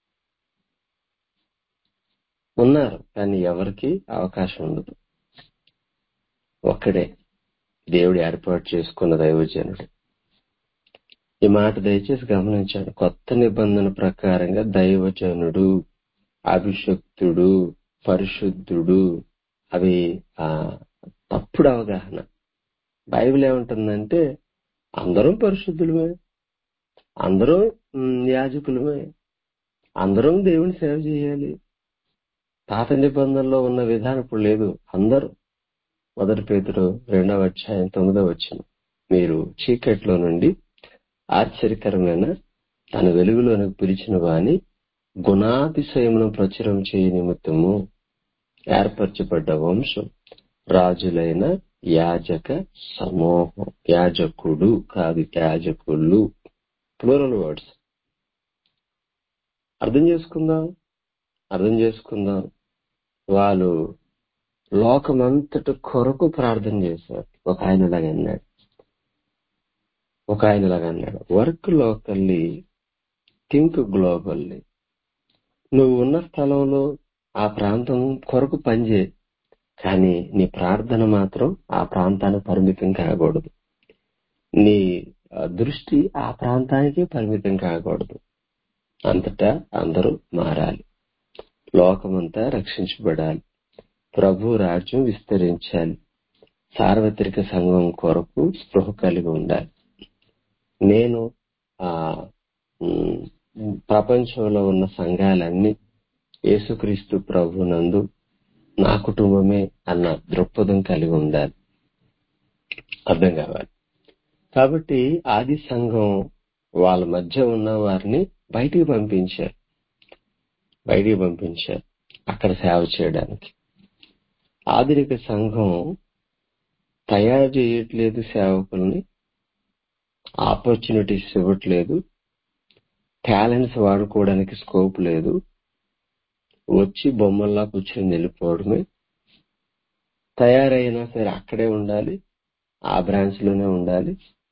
ఉన్నారు కానీ ఎవరికి అవకాశం ఉండదు ఒక్కడే దేవుడు ఏర్పాటు చేసుకున్న దైవజనుడు ఈ మాట దయచేసి గమనించండి కొత్త నిబంధన ప్రకారంగా దైవజనుడు అభిషక్తుడు పరిశుద్ధుడు అవి ఆ తప్పుడు అవగాహన బైబిల్ ఏమంటుందంటే అందరం పరిశుద్ధులమే అందరం మ్, యాజకులమే అందరం దేవుని సేవ చేయాలి పాత నిబంధనలో ఉన్న విధానం ఇప్పుడు లేదు అందరూ మొదటి పేతురు రెండవ అధ్యాయం తొమ్మిదవ వచ్చిన మీరు చీకట్లో నుండి ఆశ్చర్యకరమైన తన వెలుగులోనికి పిలిచిన వాని గుణాతిశయమును ప్రచురం చేయ నిమిత్తము ఏర్పరచబడ్డ వంశం రాజులైన యాజక సమూహం యాజకుడు కాదు యాజకులు ప్లూరల్ వర్డ్స్ అర్థం చేసుకుందాం అర్థం చేసుకుందాం వాళ్ళు లోకమంతటి కొరకు ప్రార్థన చేశారు ఒక ఆయన ఇలాగ అన్నాడు ఒక ఆయన ఇలాగ అన్నాడు వర్క్ లోకల్లీ థింక్ గ్లోబల్లీ నువ్వు ఉన్న స్థలంలో ఆ ప్రాంతం కొరకు పనిచేయి కానీ నీ ప్రార్థన మాత్రం ఆ ప్రాంతానికి పరిమితం కాకూడదు నీ ఆ, దృష్టి ఆ ప్రాంతానికి పరిమితం కాకూడదు అంతటా అందరూ మారాలి లోకమంతా రక్షించబడాలి ప్రభు రాజ్యం విస్తరించాలి సార్వత్రిక సంఘం కొరకు స్పృహ కలిగి ఉండాలి నేను ఆ ఉమ్, ప్రపంచంలో ఉన్న సంఘాలన్నీ యేసుక్రీస్తు ప్రభునందు నా కుటుంబమే అన్న దృక్పథం కలిగి ఉండాలి అర్థం కావాలి కాబట్టి ఆది సంఘం వాళ్ళ మధ్య ఉన్న వారిని బయటికి పంపించారు బయటికి పంపించారు అక్కడ సేవ చేయడానికి ఆధునిక సంఘం తయారు చేయట్లేదు సేవకుల్ని ఆపర్చునిటీస్ ఇవ్వట్లేదు టాలెంట్స్ వాడుకోవడానికి స్కోప్ లేదు వచ్చి బొమ్మల్లా కూర్చొని వెళ్ళిపోవడమే తయారైనా సరే అక్కడే ఉండాలి ఆ బ్రాంచ్ లోనే ఉండాలి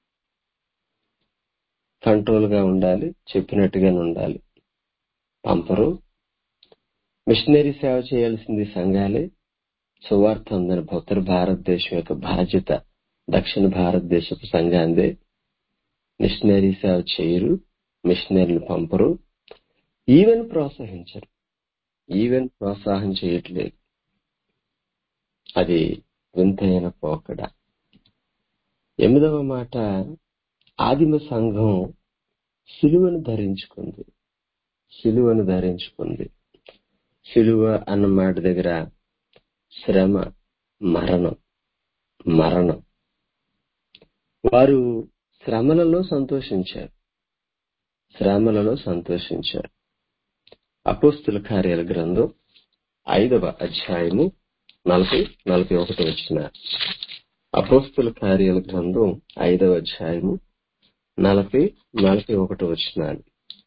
కంట్రోల్ గా ఉండాలి చెప్పినట్టుగానే ఉండాలి పంపరు మిషనరీ సేవ చేయాల్సింది సంఘాలే సువార్త ఉందని ఉత్తర భారతదేశం యొక్క బాధ్యత దక్షిణ భారతదేశపు సంఘాందే మిషనరీ సేవ చేయరు మిషనరీని పంపరు ఈవెన్ ప్రోత్సహించరు ఈవెన్ ప్రోత్సాహం చేయట్లేదు అది వింతైన పోకడ ఎనిమిదవ మాట ఆదిమ సంఘం సిలువను ధరించుకుంది సిలువను ధరించుకుంది సిలువ అన్న మాట దగ్గర శ్రమ మరణం మరణం వారు శ్రమలలో సంతోషించారు శ్రమలలో సంతోషించారు అపోస్తుల కార్యాల గ్రంథం ఐదవ అధ్యాయము నలభై నలభై ఒకటి వచ్చిన అపోస్తుల కార్యాల గ్రంథం ఐదవ అధ్యాయము నలభై నలభై ఒకటి వచ్చినాలు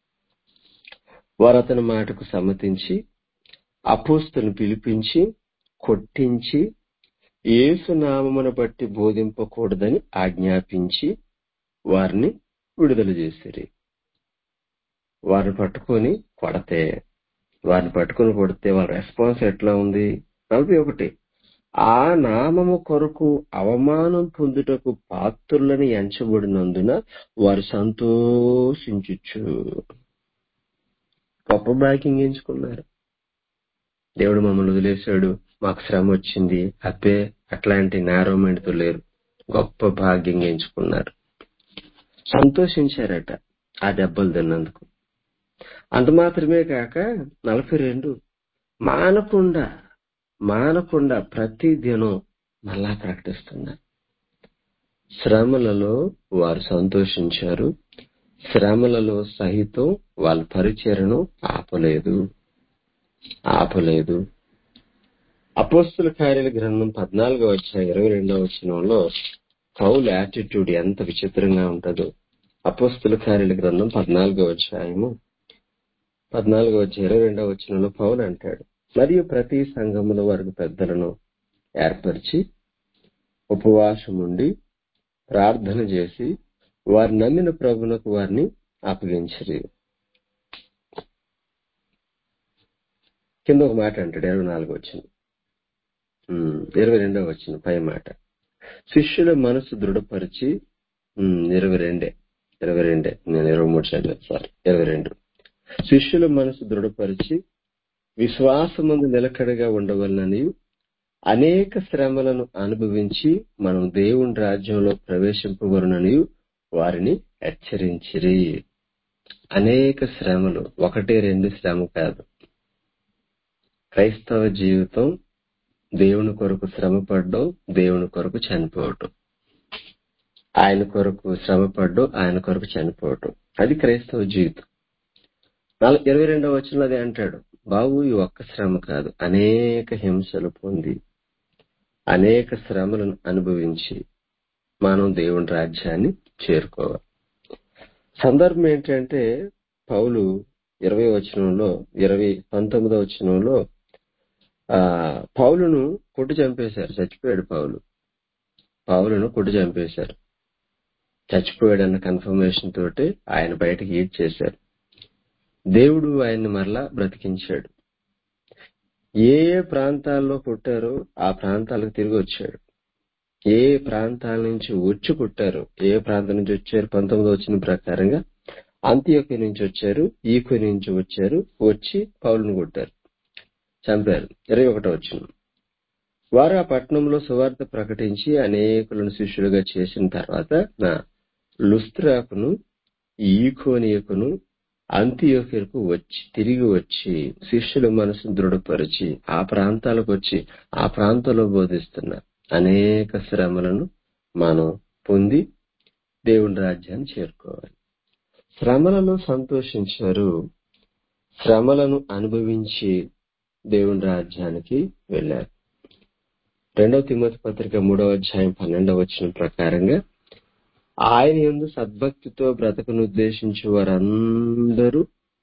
వారు అతని మాటకు సమ్మతించి అపోస్తులను పిలిపించి కొట్టించి యేసు నామమును బట్టి బోధింపకూడదని ఆజ్ఞాపించి వారిని విడుదల చేసిరి వారిని పట్టుకొని కొడతే వారిని పట్టుకొని కొడితే వాళ్ళ రెస్పాన్స్ ఎట్లా ఉంది నలభై ఒకటి ఆ నామము కొరకు అవమానం పొందుటకు పాత్రులని ఎంచబడినందున వారు సంతోషించుచు గొప్ప బ్యాకింగ్ ఎంచుకున్నారు దేవుడు మమ్మల్ని వదిలేశాడు మాకు శ్రమ వచ్చింది అబ్బే అట్లాంటి నేరోమెంట్తో లేరు గొప్ప భాగ్యం ఎంచుకున్నారు సంతోషించారట ఆ దెబ్బలు తిన్నందుకు అంత మాత్రమే కాక నలభై రెండు మానకుండా మానకుండా ప్రతి దినం మళ్ళా ప్రకటిస్తున్నారు శ్రమలలో వారు సంతోషించారు శ్రమలలో సహితం వాళ్ళ పరిచయను ఆపలేదు ఆపలేదు అపోస్తుల కార్యాల గ్రంథం పద్నాలుగో వచ్చిన ఇరవై రెండవ వచనంలో పౌలు యాటిట్యూడ్ ఎంత విచిత్రంగా ఉంటుందో అపోస్తుల కార్యాల గ్రంథం పద్నాలుగో అధ్యాయము పద్నాలుగో వచ్చి ఇరవై రెండవ వచనంలో పౌలు అంటాడు మరియు ప్రతి సంఘముల వరకు పెద్దలను ఏర్పరిచి ఉపవాసం ఉండి ప్రార్థన చేసి వారు నమ్మిన ప్రభునకు వారిని అప్పగించరు కింద ఒక మాట అంటాడు ఇరవై నాలుగు వచ్చిన ఇరవై రెండవ వచ్చిన పై మాట శిష్యుల మనసు దృఢపరిచి ఉమ్, ఇరవై రెండే ఇరవై రెండే నేను ఇరవై మూడు చదివాను సారీ ఇరవై రెండు శిష్యుల మనసు దృఢపరిచి విశ్వాసమందు నిలకడగా ఉండవలనని అనేక శ్రమలను అనుభవించి మనం దేవుని రాజ్యంలో ప్రవేశింపవలనని వారిని హెచ్చరించిరి అనేక శ్రమలు ఒకటి రెండు శ్రమ కాదు క్రైస్తవ జీవితం దేవుని కొరకు శ్రమపడ్డం దేవుని కొరకు చనిపోవటం ఆయన కొరకు శ్రమపడ్డం ఆయన కొరకు చనిపోవటం అది క్రైస్తవ జీవితం నాలుగు ఇరవై రెండవ వచనంలో అదే అంటాడు బాబు ఈ ఒక్క శ్రమ కాదు అనేక హింసలు పొంది అనేక శ్రమలను అనుభవించి మనం దేవుని రాజ్యాన్ని చేరుకోవాలి సందర్భం ఏంటంటే పౌలు ఇరవై వచనంలో ఇరవై పంతొమ్మిదో వచనంలో ఆ పౌలును కొట్టు చంపేశారు చచ్చిపోయాడు పౌలు పౌలును కొట్టు చంపేశారు చచ్చిపోయాడన్న కన్ఫర్మేషన్ తోటి ఆయన బయటకి ఈడ్ చేశారు దేవుడు ఆయన్ని మరలా బ్రతికించాడు ఏ ఏ ప్రాంతాల్లో పుట్టారో ఆ ప్రాంతాలకు తిరిగి వచ్చాడు ఏ ప్రాంతాల నుంచి వచ్చి పుట్టారు ఏ ప్రాంతం నుంచి వచ్చారు పంతొమ్మిది వచ్చిన ప్రకారంగా అంత్యోకి నుంచి వచ్చారు ఈకు నుంచి వచ్చారు వచ్చి పౌలును కొట్టారు చంపారు ఇరవై ఒకటో వచ్చిన వారు ఆ పట్టణంలో సువార్త ప్రకటించి అనేకులను శిష్యులుగా చేసిన తర్వాత నా లుస్త్రాకును ఈకోనియకును అంత్యోకియకు వచ్చి తిరిగి వచ్చి శిష్యుల మనసును దృఢపరిచి ఆ ప్రాంతాలకు వచ్చి ఆ ప్రాంతంలో బోధిస్తున్న అనేక శ్రమలను మనం పొంది దేవుని రాజ్యాన్ని చేరుకోవాలి శ్రమలలో సంతోషించారు శ్రమలను అనుభవించి దేవుని రాజ్యానికి వెళ్ళారు రెండవ తిమ్మతి పత్రిక మూడవ అధ్యాయం పన్నెండవ వచ్చిన ప్రకారంగా ఆయన ఎందు సద్భక్తితో బ్రతకను ఉద్దేశించి వారందరూ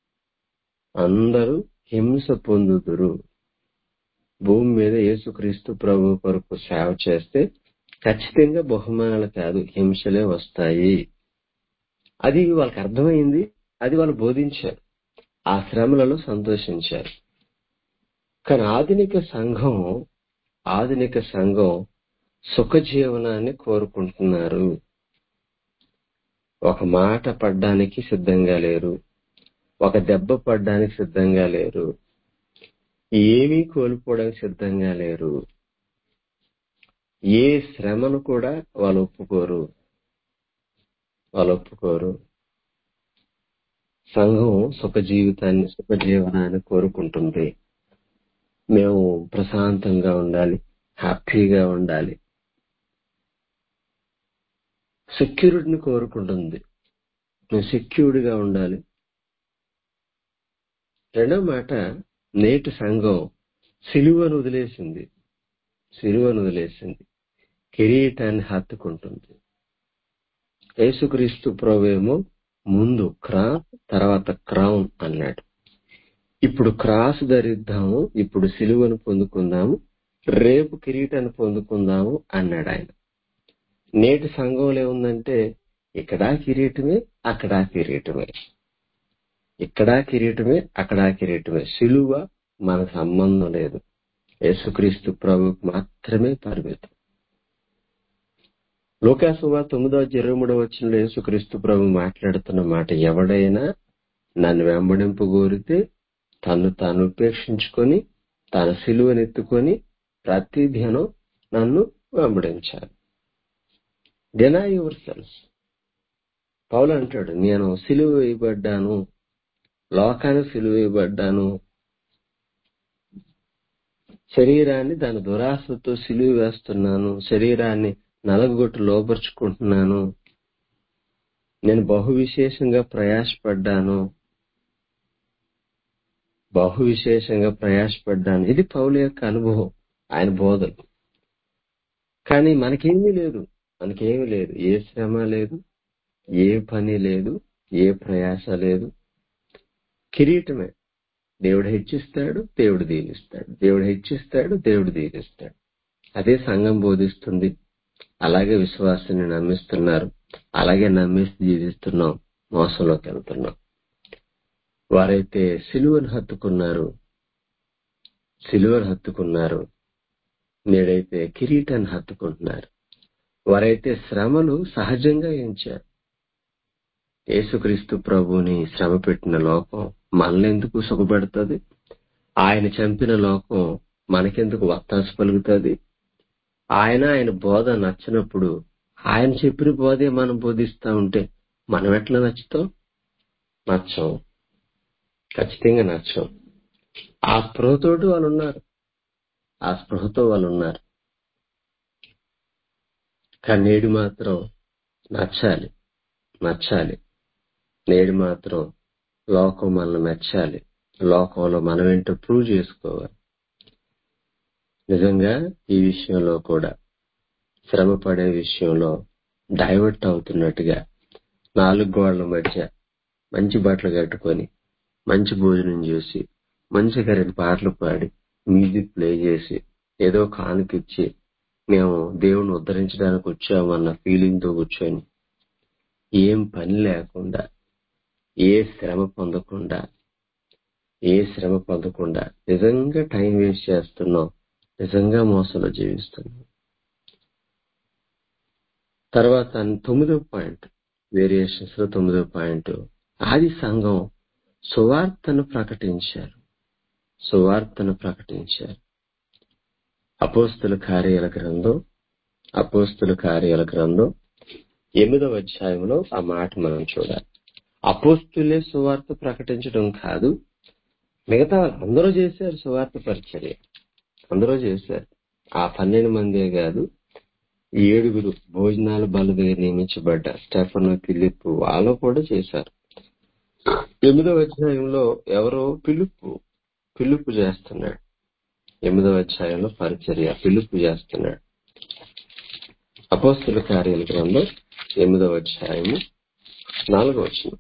అందరూ హింస పొందుదురు భూమి మీద యేసుక్రీస్తు ప్రభు కొరకు సేవ చేస్తే ఖచ్చితంగా బహుమానాలు కాదు హింసలే వస్తాయి అది వాళ్ళకి అర్థమైంది అది వాళ్ళు బోధించారు ఆ శ్రమలలో సంతోషించారు కానీ ఆధునిక సంఘం ఆధునిక సంఘం సుఖ జీవనాన్ని కోరుకుంటున్నారు ఒక మాట పడ్డానికి సిద్ధంగా లేరు ఒక దెబ్బ పడ్డానికి సిద్ధంగా లేరు ఏమీ కోల్పోవడానికి సిద్ధంగా లేరు ఏ శ్రమను కూడా వాళ్ళు ఒప్పుకోరు వాళ్ళు ఒప్పుకోరు సంఘం సుఖ జీవితాన్ని సుఖ జీవనాన్ని కోరుకుంటుంది మేము ప్రశాంతంగా ఉండాలి హ్యాపీగా ఉండాలి సెక్యూరిటీని కోరుకుంటుంది మేము సెక్యూర్డ్గా ఉండాలి రెండవ మాట నేటి సంఘం సిలువను వదిలేసింది సిలువను వదిలేసింది కిరీటాన్ని హత్తుకుంటుంది యేసుక్రీస్తు ప్రభువేమో ముందు క్రాస్ తర్వాత క్రౌన్ అన్నాడు ఇప్పుడు క్రాస్ ధరిద్దాము ఇప్పుడు సిలువను పొందుకుందాము రేపు కిరీటాన్ని పొందుకుందాము అన్నాడు ఆయన నేటి సంఘంలో ఏముందంటే ఇక్కడా కిరీటమే అక్కడా కిరీటమే ఇక్కడా కిరీటమే అక్కడా కిరీటమే సిలువ మన సంబంధం లేదు యేసుక్రీస్తు ప్రభుకు మాత్రమే పరిమితం లోకాసువా తొమ్మిదో ఇరవై మూడో వచ్చిన యేసుక్రీస్తు ప్రభు మాట్లాడుతున్న మాట ఎవడైనా నన్ను వెంబడింపు కోరితే తను తాను ఉపేక్షించుకొని తన సిలువనెత్తుకొని ప్రతి దినం నన్ను వెంబడించాలి డెనై యువర్ సెల్ఫ్ పౌలు అంటాడు నేను సిలువ వేయబడ్డాను లోకానికి సిలువ వేయబడ్డాను శరీరాన్ని దాని దురాశతో సిలువ వేస్తున్నాను శరీరాన్ని నలగొట్టు లోపరుచుకుంటున్నాను నేను బహు విశేషంగా ప్రయాసపడ్డాను బహు విశేషంగా ప్రయాసపడ్డాను ఇది పౌలు యొక్క అనుభవం ఆయన బోధలు కానీ మనకేమీ లేదు మనకేమీ లేదు ఏ శ్రమ లేదు ఏ పని లేదు ఏ ప్రయాస లేదు కిరీటమే దేవుడు హెచ్చిస్తాడు దేవుడు దీవిస్తాడు దేవుడు హెచ్చిస్తాడు దేవుడు దీవిస్తాడు అదే సంఘం బోధిస్తుంది అలాగే విశ్వాసాన్ని నమ్మిస్తున్నారు అలాగే నమ్మేసి జీవిస్తున్నాం మోసంలోకి వెళ్తున్నాం వారైతే సిలువను హత్తుకున్నారు సిలువను హత్తుకున్నారు నేడైతే కిరీటాన్ని హత్తుకుంటున్నారు వారైతే శ్రమలు సహజంగా ఎంచారు యేసుక్రీస్తు ప్రభుని శ్రమ పెట్టిన లోకం మనల్ని సుఖపెడుతుంది ఆయన చంపిన లోకం మనకెందుకు వత్తాసు పలుకుతుంది ఆయన ఆయన బోధ నచ్చినప్పుడు ఆయన చెప్పిన బోధే మనం బోధిస్తా ఉంటే మనం ఎట్లా నచ్చుతాం నచ్చం ఖచ్చితంగా నచ్చం ఆ స్పృహతోటి వాళ్ళు ఉన్నారు ఆ స్పృహతో వాళ్ళు ఉన్నారు కానీ నేడు మాత్రం నచ్చాలి నచ్చాలి నేడు మాత్రం లోకం మనల్ని మెచ్చాలి లోకంలో మనం ఏంటో ప్రూవ్ చేసుకోవాలి నిజంగా ఈ విషయంలో కూడా శ్రమ పడే విషయంలో డైవర్ట్ అవుతున్నట్టుగా నాలుగు గోడల మధ్య మంచి బట్టలు కట్టుకొని మంచి భోజనం చేసి మంచిగా రెండు పాటలు పాడి మ్యూజిక్ ప్లే చేసి ఏదో కానుకిచ్చి మేము దేవుణ్ణి ఉద్ధరించడానికి వచ్చామన్న ఫీలింగ్ తో కూర్చొని ఏం పని లేకుండా ఏ శ్రమ పొందకుండా ఏ శ్రమ పొందకుండా నిజంగా టైం వేస్ట్ చేస్తున్నాం నిజంగా మోసంలో జీవిస్తున్నాం తర్వాత తొమ్మిదో పాయింట్ వేరియేషన్స్ లో తొమ్మిదో పాయింట్ ఆది సంఘం సువార్తను ప్రకటించారు సువార్తను ప్రకటించారు అపోస్తుల కార్యాల గ్రంథం అపోస్తుల కార్యాల గ్రంథం ఎనిమిదవ అధ్యాయంలో ఆ మాట మనం చూడాలి అపోస్తులే సువార్త ప్రకటించడం కాదు మిగతా అందరూ చేశారు సువార్త పరిచర్య అందరూ చేశారు ఆ పన్నెండు మందే కాదు ఏడుగురు భోజనాల బల దగ్గర నియమించబడ్డ స్టెఫన్ ఫిలిప్ వాళ్ళు కూడా చేశారు ఎనిమిదవ అధ్యాయంలో ఎవరో పిలుపు పిలుపు చేస్తున్నాడు ఎనిమిదవ అధ్యాయంలో పరిచర్య పిలుపు చేస్తున్నాడు అపోస్తుల కార్యాల గ్రంథం ఎనిమిదవ అధ్యాయము నాలుగవ వచనం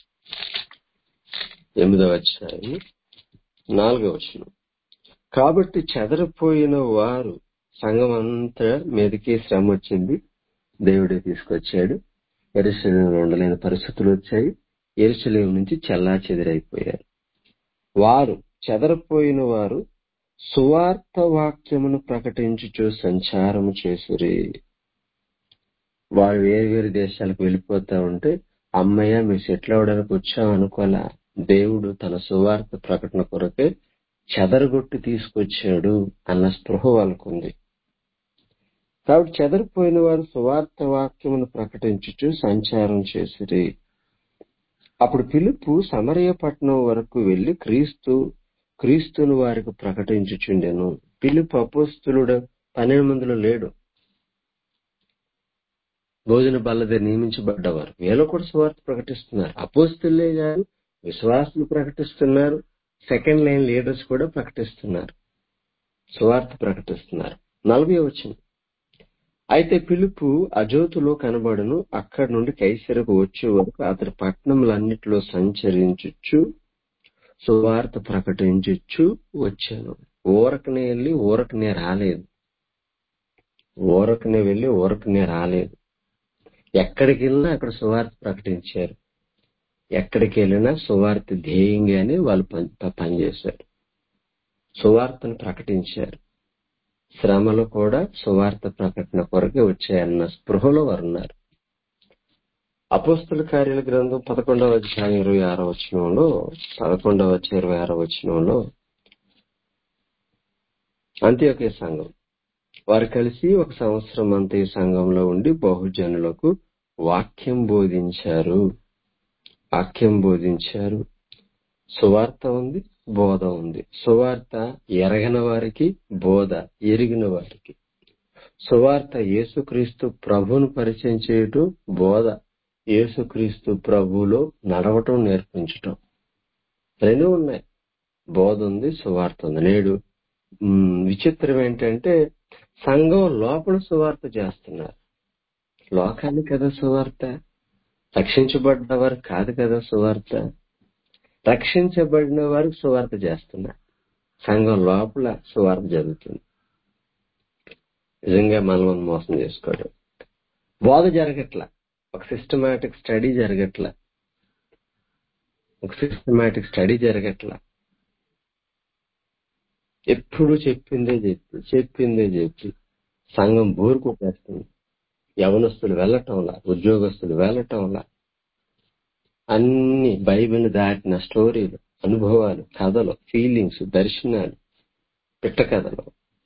ఎనిమిదవ అధ్యాయము నాలుగవ వచనం కాబట్టి చెదరిపోయిన వారు సంఘం అంతా మీదకి శ్రమ వచ్చింది దేవుడే తీసుకొచ్చాడు ఎరుసలేంలో ఉండలేని పరిస్థితులు వచ్చాయి ఎరుసలేం నుంచి చెల్లా చెదిరైపోయారు వారు చెదరపోయిన వారు సువార్త వాక్యమును ప్రకటించుచు సంచారము చేసురి వారు వేరు వేరు దేశాలకు వెళ్ళిపోతా ఉంటే అమ్మయ్య మీరు సెటిల్ అవడానికి వచ్చాం అనుకోలా దేవుడు తన సువార్త ప్రకటన కొరకే చెదరగొట్టి తీసుకొచ్చాడు అన్న స్పృహ వాళ్ళకుంది కాబట్టి చెదరిపోయిన వారు సువార్త వాక్యమును ప్రకటించుచు సంచారం చేసిరి అప్పుడు పిలుపు సమరయ పట్టణం వరకు వెళ్లి క్రీస్తు క్రీస్తును వారికి ప్రకటించుచుండెను పిలుపు అపోస్తులుడు పన్నెండు మందిలో లేడు భోజన బల్లదే నియమించబడ్డవారు వీళ్ళు కూడా సువార్త ప్రకటిస్తున్నారు అపోస్తులే కాదు విశ్వాసులు ప్రకటిస్తున్నారు సెకండ్ లైన్ లీడర్స్ కూడా ప్రకటిస్తున్నారు సువార్త ప్రకటిస్తున్నారు నలభై వచ్చింది అయితే పిలుపు అజోతులో కనబడును అక్కడి నుండి కైసరకు వచ్చే వరకు అతడి పట్టణములన్నిటిలో సంచరించుచు సువార్త ప్రకటించచ్చు వచ్చాను ఊరకనే వెళ్ళి ఊరకనే రాలేదు ఊరకనే వెళ్ళి ఊరకనే రాలేదు ఎక్కడికి వెళ్ళినా అక్కడ సువార్త ప్రకటించారు ఎక్కడికి వెళ్ళినా సువార్త ధ్యేయంగానే వాళ్ళు పని పనిచేశారు సువార్తను ప్రకటించారు శ్రమలు కూడా సువార్త ప్రకటన కొరకే వచ్చాయన్న స్పృహలో వారు ఉన్నారు అపోస్తుల కార్యాల గ్రంథం పదకొండవ అధ్యాయం ఇరవై ఆరో వచనంలో పదకొండవ అధ్యాయం ఇరవై ఆరో వచనంలో అంత్యోకే సంఘం వారు కలిసి ఒక సంవత్సరం అంతా ఈ సంఘంలో ఉండి బహుజనులకు వాక్యం బోధించారు వాక్యం బోధించారు సువార్త ఉంది బోధ ఉంది సువార్త ఎరగని వారికి బోధ ఎరిగిన వారికి సువార్త యేసుక్రీస్తు ప్రభువును పరిచయం చేయటం బోధ యేసుక్రీస్తు ప్రభువులో నడవటం నేర్పించటం రెండు ఉన్నాయి బోధ ఉంది సువార్త ఉంది నేడు ఉమ్, విచిత్రం ఏంటంటే సంఘం లోపల సువార్త చేస్తున్నారు లోకానికి కదా సువార్త రక్షించబడ్డ వారు కాదు కదా సువార్త రక్షించబడిన వారికి సువార్త చేస్తున్నారు సంఘం లోపల సువార్త జరుగుతుంది నిజంగా మనం మోసం చేసుకోవడం బోధ జరగట్ల ఒక సిస్టమాటిక్ స్టడీ జరగట్ల ఒక సిస్టమాటిక్ స్టడీ జరగట్ల ఎప్పుడు చెప్పిందే చెప్పి చెప్పిందే చెప్పి సంఘం బోరు కొట్టేస్తుంది యవనస్తులు వెళ్ళటంలా ఉద్యోగస్తులు వెళ్ళటంలా అన్ని బైబిల్ దాటిన స్టోరీలు అనుభవాలు కథలు ఫీలింగ్స్ దర్శనాలు పిట్ట కథలు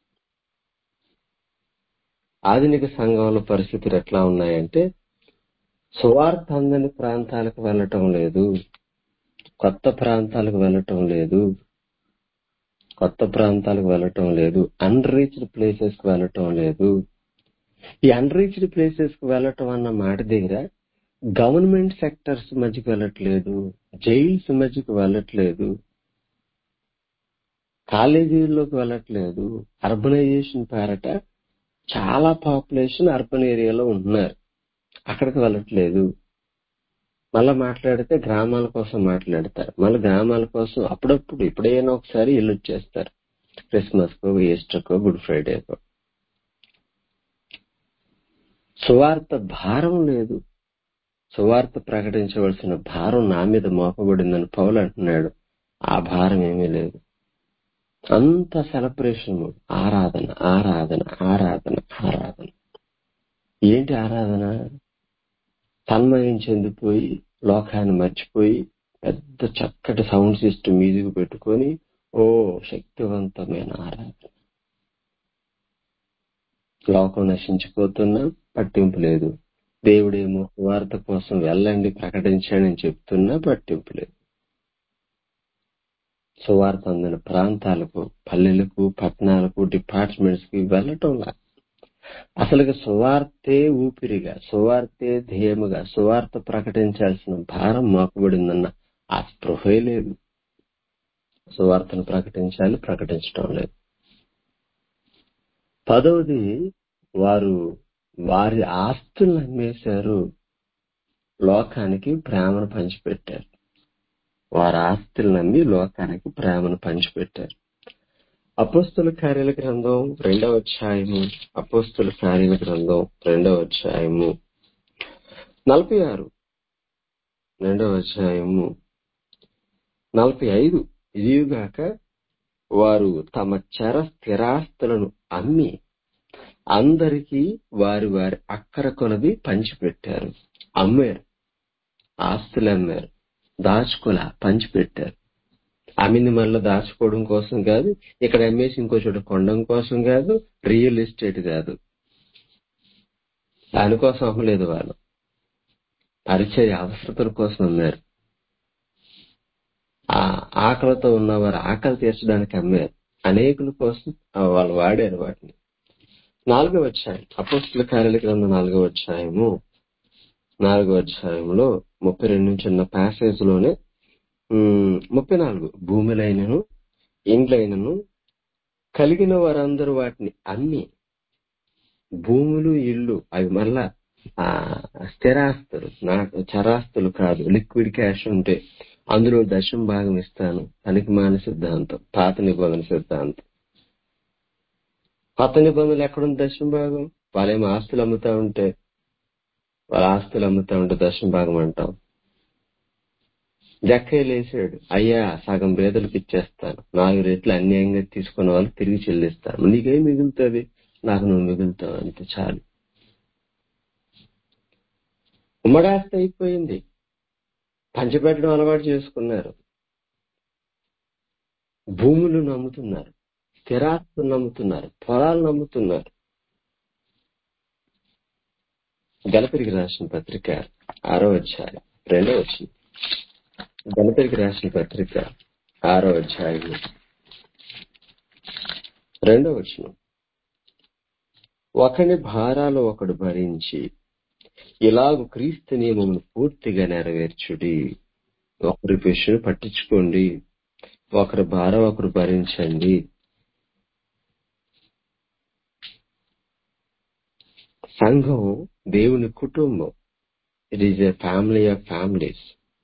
ఆధునిక సంఘంలో పరిస్థితులు ఎట్లా ఉన్నాయంటే సువార్త అందని ప్రాంతాలకు వెళ్ళటం లేదు కొత్త ప్రాంతాలకు వెళ్ళటం లేదు కొత్త ప్రాంతాలకు వెళ్ళటం లేదు అన్రీచ్డ్ ప్లేసెస్ కి వెళ్ళటం లేదు ఈ అన్రీచ్డ్ ప్లేసెస్ కి వెళ్ళటం అన్న మాట దగ్గర గవర్నమెంట్ సెక్టర్స్ మధ్యకి వెళ్ళట్లేదు జైల్స్ మధ్యకి వెళ్ళట్లేదు కాలేజీల్లోకి వెళ్ళట్లేదు అర్బనైజేషన్ పేరట చాలా పాపులేషన్ అర్బన్ ఏరియాలో ఉంటున్నారు అక్కడికి వెళ్ళట్లేదు మళ్ళా మాట్లాడితే గ్రామాల కోసం మాట్లాడతారు మళ్ళీ గ్రామాల కోసం అప్పుడప్పుడు ఎప్పుడైనా ఒకసారి ఇల్లు వచ్చేస్తారు క్రిస్మస్ కో ఈస్టర్ కో గుడ్ ఫ్రైడేకో సువార్త భారం లేదు సువార్త ప్రకటించవలసిన భారం నా మీద మోపబడిందని పౌలు అంటున్నాడు ఆ భారం ఏమీ లేదు అంత సెలబ్రేషన్ ఆరాధన ఆరాధన ఆరాధన ఆరాధన ఏంటి ఆరాధన తన్మయం చెందిపోయి లోకాన్ని మర్చిపోయి పెద్ద చక్కటి సౌండ్ సిస్టమ్ మీదికి పెట్టుకొని ఓ శక్తివంతమైన ఆరాధన లోకం నశించిపోతున్నా పట్టింపు లేదు దేవుడేమో వార్త కోసం వెళ్ళండి ప్రకటించండి అని చెప్తున్నా పట్టింపు లేదు సువార్త అందిన ప్రాంతాలకు పల్లెలకు పట్టణాలకు డిపార్ట్మెంట్స్ కి వెళ్ళటంలా అసలుగా సువార్తే ఊపిరిగా సువార్తే ధ్యేయముగా సువార్త ప్రకటించాల్సిన భారం మోపబడిందన్న ఆ స్పృహే లేదు సువార్తను ప్రకటించాలి ప్రకటించడం లేదు పదవది వారు వారి ఆస్తులను అమ్మేశారు లోకానికి ప్రేమను పంచిపెట్టారు వారి ఆస్తులను నమ్మి లోకానికి ప్రేమను పంచిపెట్టారు అపోస్తుల కార్యాల గ్రంథం రెండవ అధ్యాయము అపోస్తుల కార్యాల గ్రంథం రెండవ అధ్యాయము నలభై ఆరు రెండవ అధ్యాయము నలభై ఐదు ఇదిగాక వారు తమ చర స్థిరాస్తులను అమ్మి అందరికీ వారి వారి అక్కర కొలది పంచిపెట్టారు అమ్మారు ఆస్తులు అమ్మారు దాచుకుల పంచిపెట్టారు అమ్మింది మళ్ళీ దాచుకోవడం కోసం కాదు ఇక్కడ అమ్మేసి ఇంకో చోట కొనడం కోసం కాదు రియల్ ఎస్టేట్ కాదు దానికోసం అమ్మలేదు వాళ్ళు పరిచయ అవసరతల కోసం అమ్మారు ఆ ఆకలితో ఉన్నవారు ఆకలి తీర్చడానికి అమ్మారు అనేకుల కోసం ఆ వాళ్ళు వాడారు వాటిని నాలుగవ అధ్యాయం అపోస్తుల కార్యాల గ్రంథం నాలుగవ అధ్యాయము నాలుగవ అధ్యాయంలో ముప్పై రెండు నుంచి ఉన్న ప్యాసేజ్ లోనే ఉమ్, ముప్పై నాలుగు భూములైనను ఇండ్లైనను కలిగిన వారందరూ వాటిని అమ్మి భూములు ఇళ్ళు అవి మళ్ళా ఆ స్థిరాస్తులు నాకు చరాస్తులు కాదు లిక్విడ్ క్యాష్ ఉంటే అందులో దశం భాగం ఇస్తాను పనికి మాన సిద్ధాంతం పాత నిబంధన సిద్ధాంతం కొత్త నిబంధనలు ఎక్కడుంది దశం భాగం వాళ్ళేమో ఆస్తులు అమ్ముతా ఉంటే వాళ్ళ ఆస్తులు అమ్ముతా ఉంటే దశం భాగం అంటాం జక్కయ్య లేచాడు అయ్యా సగం పేదలకు ఇచ్చేస్తాను నాలుగు రెట్లు అన్యాయంగా తీసుకున్న వాళ్ళకి తిరిగి చెల్లిస్తాను నీకేం మిగులుతుంది నాకు నువ్వు మిగులుతావు అంతే చాలు ఉమ్మడాస్తి అయిపోయింది పంచపెట్టడం అలవాటు చేసుకున్నారు భూములు నమ్ముతున్నారు స్థిరాస్తులు నమ్ముతున్నారు పొలాలు నమ్ముతున్నారు గణపతికి రాసిన పత్రిక ఆరో అధ్యాయం రెండో వచ్చింది గణపతికి రాసిన పత్రిక ఆరో అధ్యాయం రెండో వచ్చిన ఒకని భారాలు ఒకడు భరించి ఇలాగ క్రీస్తు నియమమును పూర్తిగా నెరవేర్చుడి ఒకరి విషయం పట్టించుకోండి ఒకరి భారం ఒకరు భరించండి సంఘం దేవుని కుటుంబం it is a family of families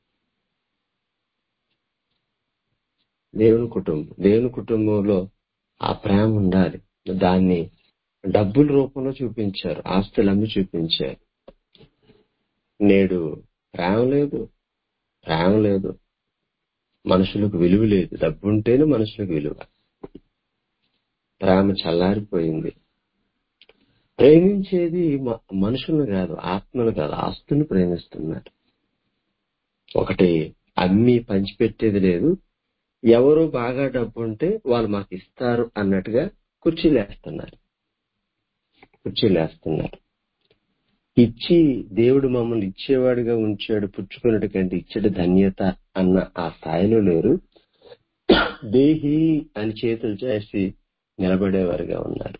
దేవుని కుటుంబం దేవుని కుటుంబంలో ఆ ప్రేమ ఉండాలి దాన్ని డబ్బుల రూపంలో చూపించారు ఆస్తులు అమ్మి చూపించారు నేడు ప్రేమ లేదు ప్రేమ లేదు మనుషులకు విలువ లేదు డబ్బు ఉంటేనే మనుషులకు విలువ ప్రేమ చల్లారిపోయింది ప్రేమించేది మ- మనుషులను కాదు ఆత్మను కాదు ఆస్తుని ప్రేమిస్తున్నారు ఒకటి అమ్మి పంచిపెట్టేది లేదు ఎవరు బాగా డబ్బు ఉంటే వాళ్ళు మాకు ఇస్తారు అన్నట్టుగా కుర్చీలేస్తున్నారు కుర్చీలేస్తున్నారు ఇచ్చి దేవుడు మమ్మల్ని ఇచ్చేవాడిగా ఉంచాడు పుచ్చుకున్నట్టు కంటే ఇచ్చడు ధన్యత అన్న ఆ స్థాయిలో లేరు దేహి అని చేతులు చేసి నిలబడేవారుగా ఉన్నారు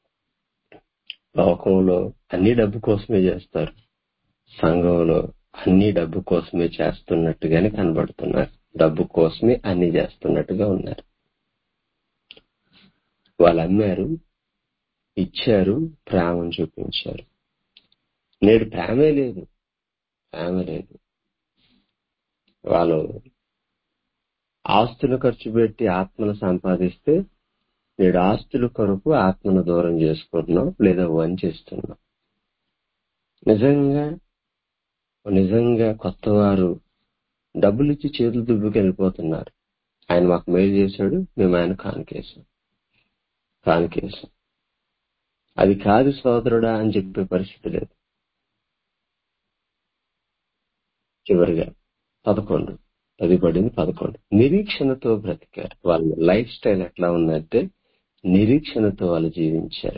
లోకంలో అన్ని డబ్బు కోసమే చేస్తారు సంఘంలో అన్ని డబ్బు కోసమే చేస్తున్నట్టుగానే కనబడుతున్నారు డబ్బు కోసమే అన్ని చేస్తున్నట్టుగా ఉన్నారు వాళ్ళు అమ్మారు ఇచ్చారు ప్రేమను చూపించారు నేడు ప్రేమే లేదు ప్రేమ లేదు వాళ్ళు ఆస్తులు ఖర్చు పెట్టి ఆత్మను సంపాదిస్తే నేడు ఆస్తుల కొరకు ఆత్మను దూరం చేసుకుంటున్నాం లేదా వంచేస్తున్నాం నిజంగా నిజంగా కొత్త వారు డబ్బులు ఇచ్చి చేతులు దుబ్బుకి వెళ్ళిపోతున్నారు ఆయన మాకు మేలు చేశాడు మేము ఆయన కానుకేసాం కానుకేసాం అది కాదు సోదరుడా అని చెప్పే పరిస్థితి లేదు చివరిగా పదకొండు పది పడింది పదకొండు నిరీక్షణతో బ్రతికారు వాళ్ళ లైఫ్ స్టైల్ ఎట్లా ఉందంటే నిరీక్షణతో వాళ్ళు జీవించారు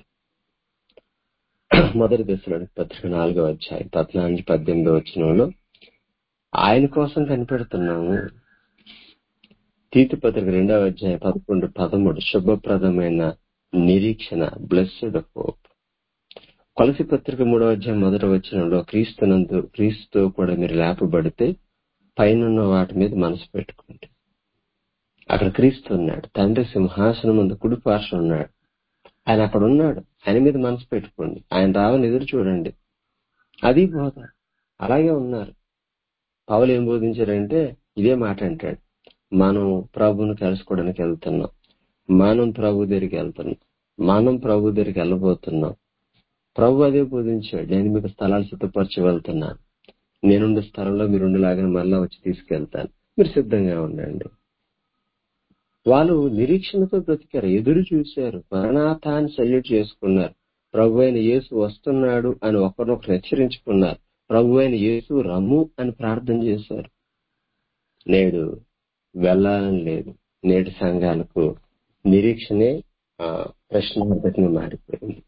మొదటి దశలోని పత్రిక నాలుగో అధ్యాయం పద్నాలుగు నుంచి పద్దెనిమిదో వచ్చినంలో ఆయన కోసం కనిపెడుతున్నాము తీతు పత్రిక రెండవ అధ్యాయం పదకొండు పదమూడు శుభప్రదమైన నిరీక్షణ బ్లెస్డ్ హోప్ కొలసి పత్రిక మూడవ అధ్యాయం మొదటి వచ్చినంలో క్రీస్తునందు క్రీస్తుతో కూడా మీరు లేపబడితే పైనున్న వాటి మీద మనసు పెట్టుకోండి అక్కడ క్రీస్తు ఉన్నాడు తండ్రి సింహాసనం ముందు కుడి పార్శ్వం ఉన్నాడు ఆయన అక్కడ ఉన్నాడు ఆయన మీద మనసు పెట్టుకోండి ఆయన రావని ఎదురు చూడండి అది బోధ అలాగే ఉన్నారు పౌలు ఏం బోధించారంటే ఇదే మాట అంటాడు మనం ప్రభువును కలుసుకోవడానికి వెళ్తున్నాం మనం ప్రభు దగ్గరికి వెళ్తున్నాం మనం ప్రభు దగ్గరికి వెళ్ళబోతున్నాం ప్రభు అదే బోధించాడు నేను మీకు స్థలాలు సిద్ధపరచి వెళ్తున్నాను నేనుండే స్థలంలో మీరు ఉండేలాగా మళ్ళా వచ్చి తీసుకెళ్తాను మీరు సిద్ధంగా ఉండండి వాళ్ళు నిరీక్షణతో బ్రతికారు ఎదురు చూశారు మరణాథాన్ని సల్యూట్ చేసుకున్నారు ప్రభు అయిన యేసు వస్తున్నాడు అని ఒకరినొకరు హెచ్చరించుకున్నారు ప్రభు అయిన యేసు రమ్ము అని ప్రార్థన చేశారు నేడు వెళ్ళాలని లేదు నేటి సంఘాలకు నిరీక్షణే ఆ, ప్రశ్నార్థకంగా మారిపోయింది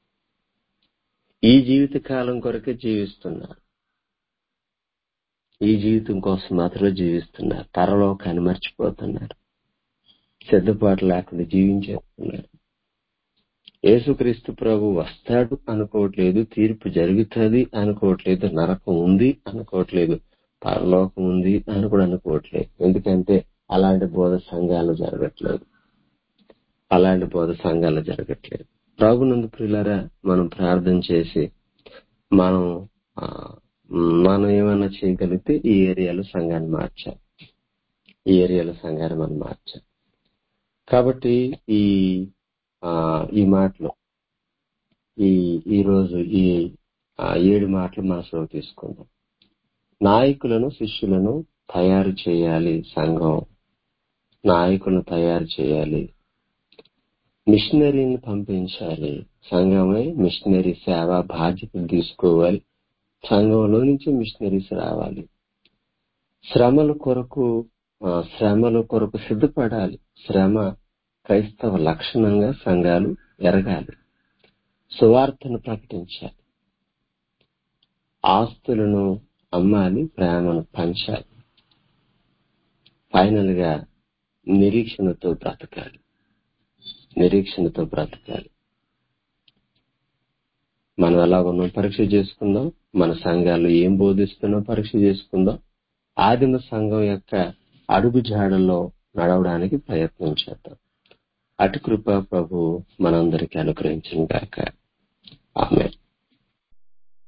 ఈ జీవిత కాలం కొరకే జీవిస్తున్నారు ఈ జీవితం కోసం మాత్రమే జీవిస్తున్నారు పరలోకాన్ని మర్చిపోతున్నారు సిద్ధపాటు లేకుండా జీవించేస్తున్నారు యేసుక్రీస్తు ప్రభు వస్తాడు అనుకోవట్లేదు తీర్పు జరుగుతుంది అనుకోవట్లేదు నరకం ఉంది అనుకోవట్లేదు పరలోకం ఉంది అని కూడా అనుకోవట్లేదు ఎందుకంటే అలాంటి బోధ సంఘాలు జరగట్లేదు అలాంటి బోధ సంఘాలు జరగట్లేదు ప్రభునందు ప్రియులారా మనం ప్రార్థన చేసి మనం ఆ, మనం ఏమైనా చేయగలిగితే ఈ ఏరియాలో సంఘాన్ని మార్చాలి ఈ ఏరియాలో సంఘాన్ని మనం మార్చాలి కాబట్టి ఈ ఆ, ఈ మాటలు ఈ ఈ రోజు ఈ ఆ, ఏడు మాటలు మనసులో తీసుకుందాం నాయకులను శిష్యులను తయారు చేయాలి సంఘం నాయకులను తయారు చేయాలి మిషనరీని పంపించాలి సంఘమే మిషనరీ సేవ బాధ్యతలు తీసుకోవాలి సంఘంలో నుంచి మిషనరీస్ రావాలి శ్రమల కొరకు ఆ, శ్రమల కొరకు సిద్ధపడాలి శ్రమ క్రైస్తవ లక్షణంగా సంఘాలు ఎరగాలి సువార్తను ప్రకటించాలి ఆస్తులను అమ్మాలి ప్రేమను పంచాలి ఫైనల్ గా నిరీక్షణతో బ్రతకాలి నిరీక్షణతో బ్రతకాలి మనం ఎలా ఉన్నాం పరీక్ష చేసుకుందాం మన సంఘాల్లో ఏం బోధిస్తున్నాం పరీక్ష చేసుకుందాం ఆదిమ సంఘం యొక్క అడుగు జాడల్లో నడవడానికి ప్రయత్నం చేద్దాం అటు కృప ప్రభు మనందరికీ అనుగ్రహించిన గాక ఆమె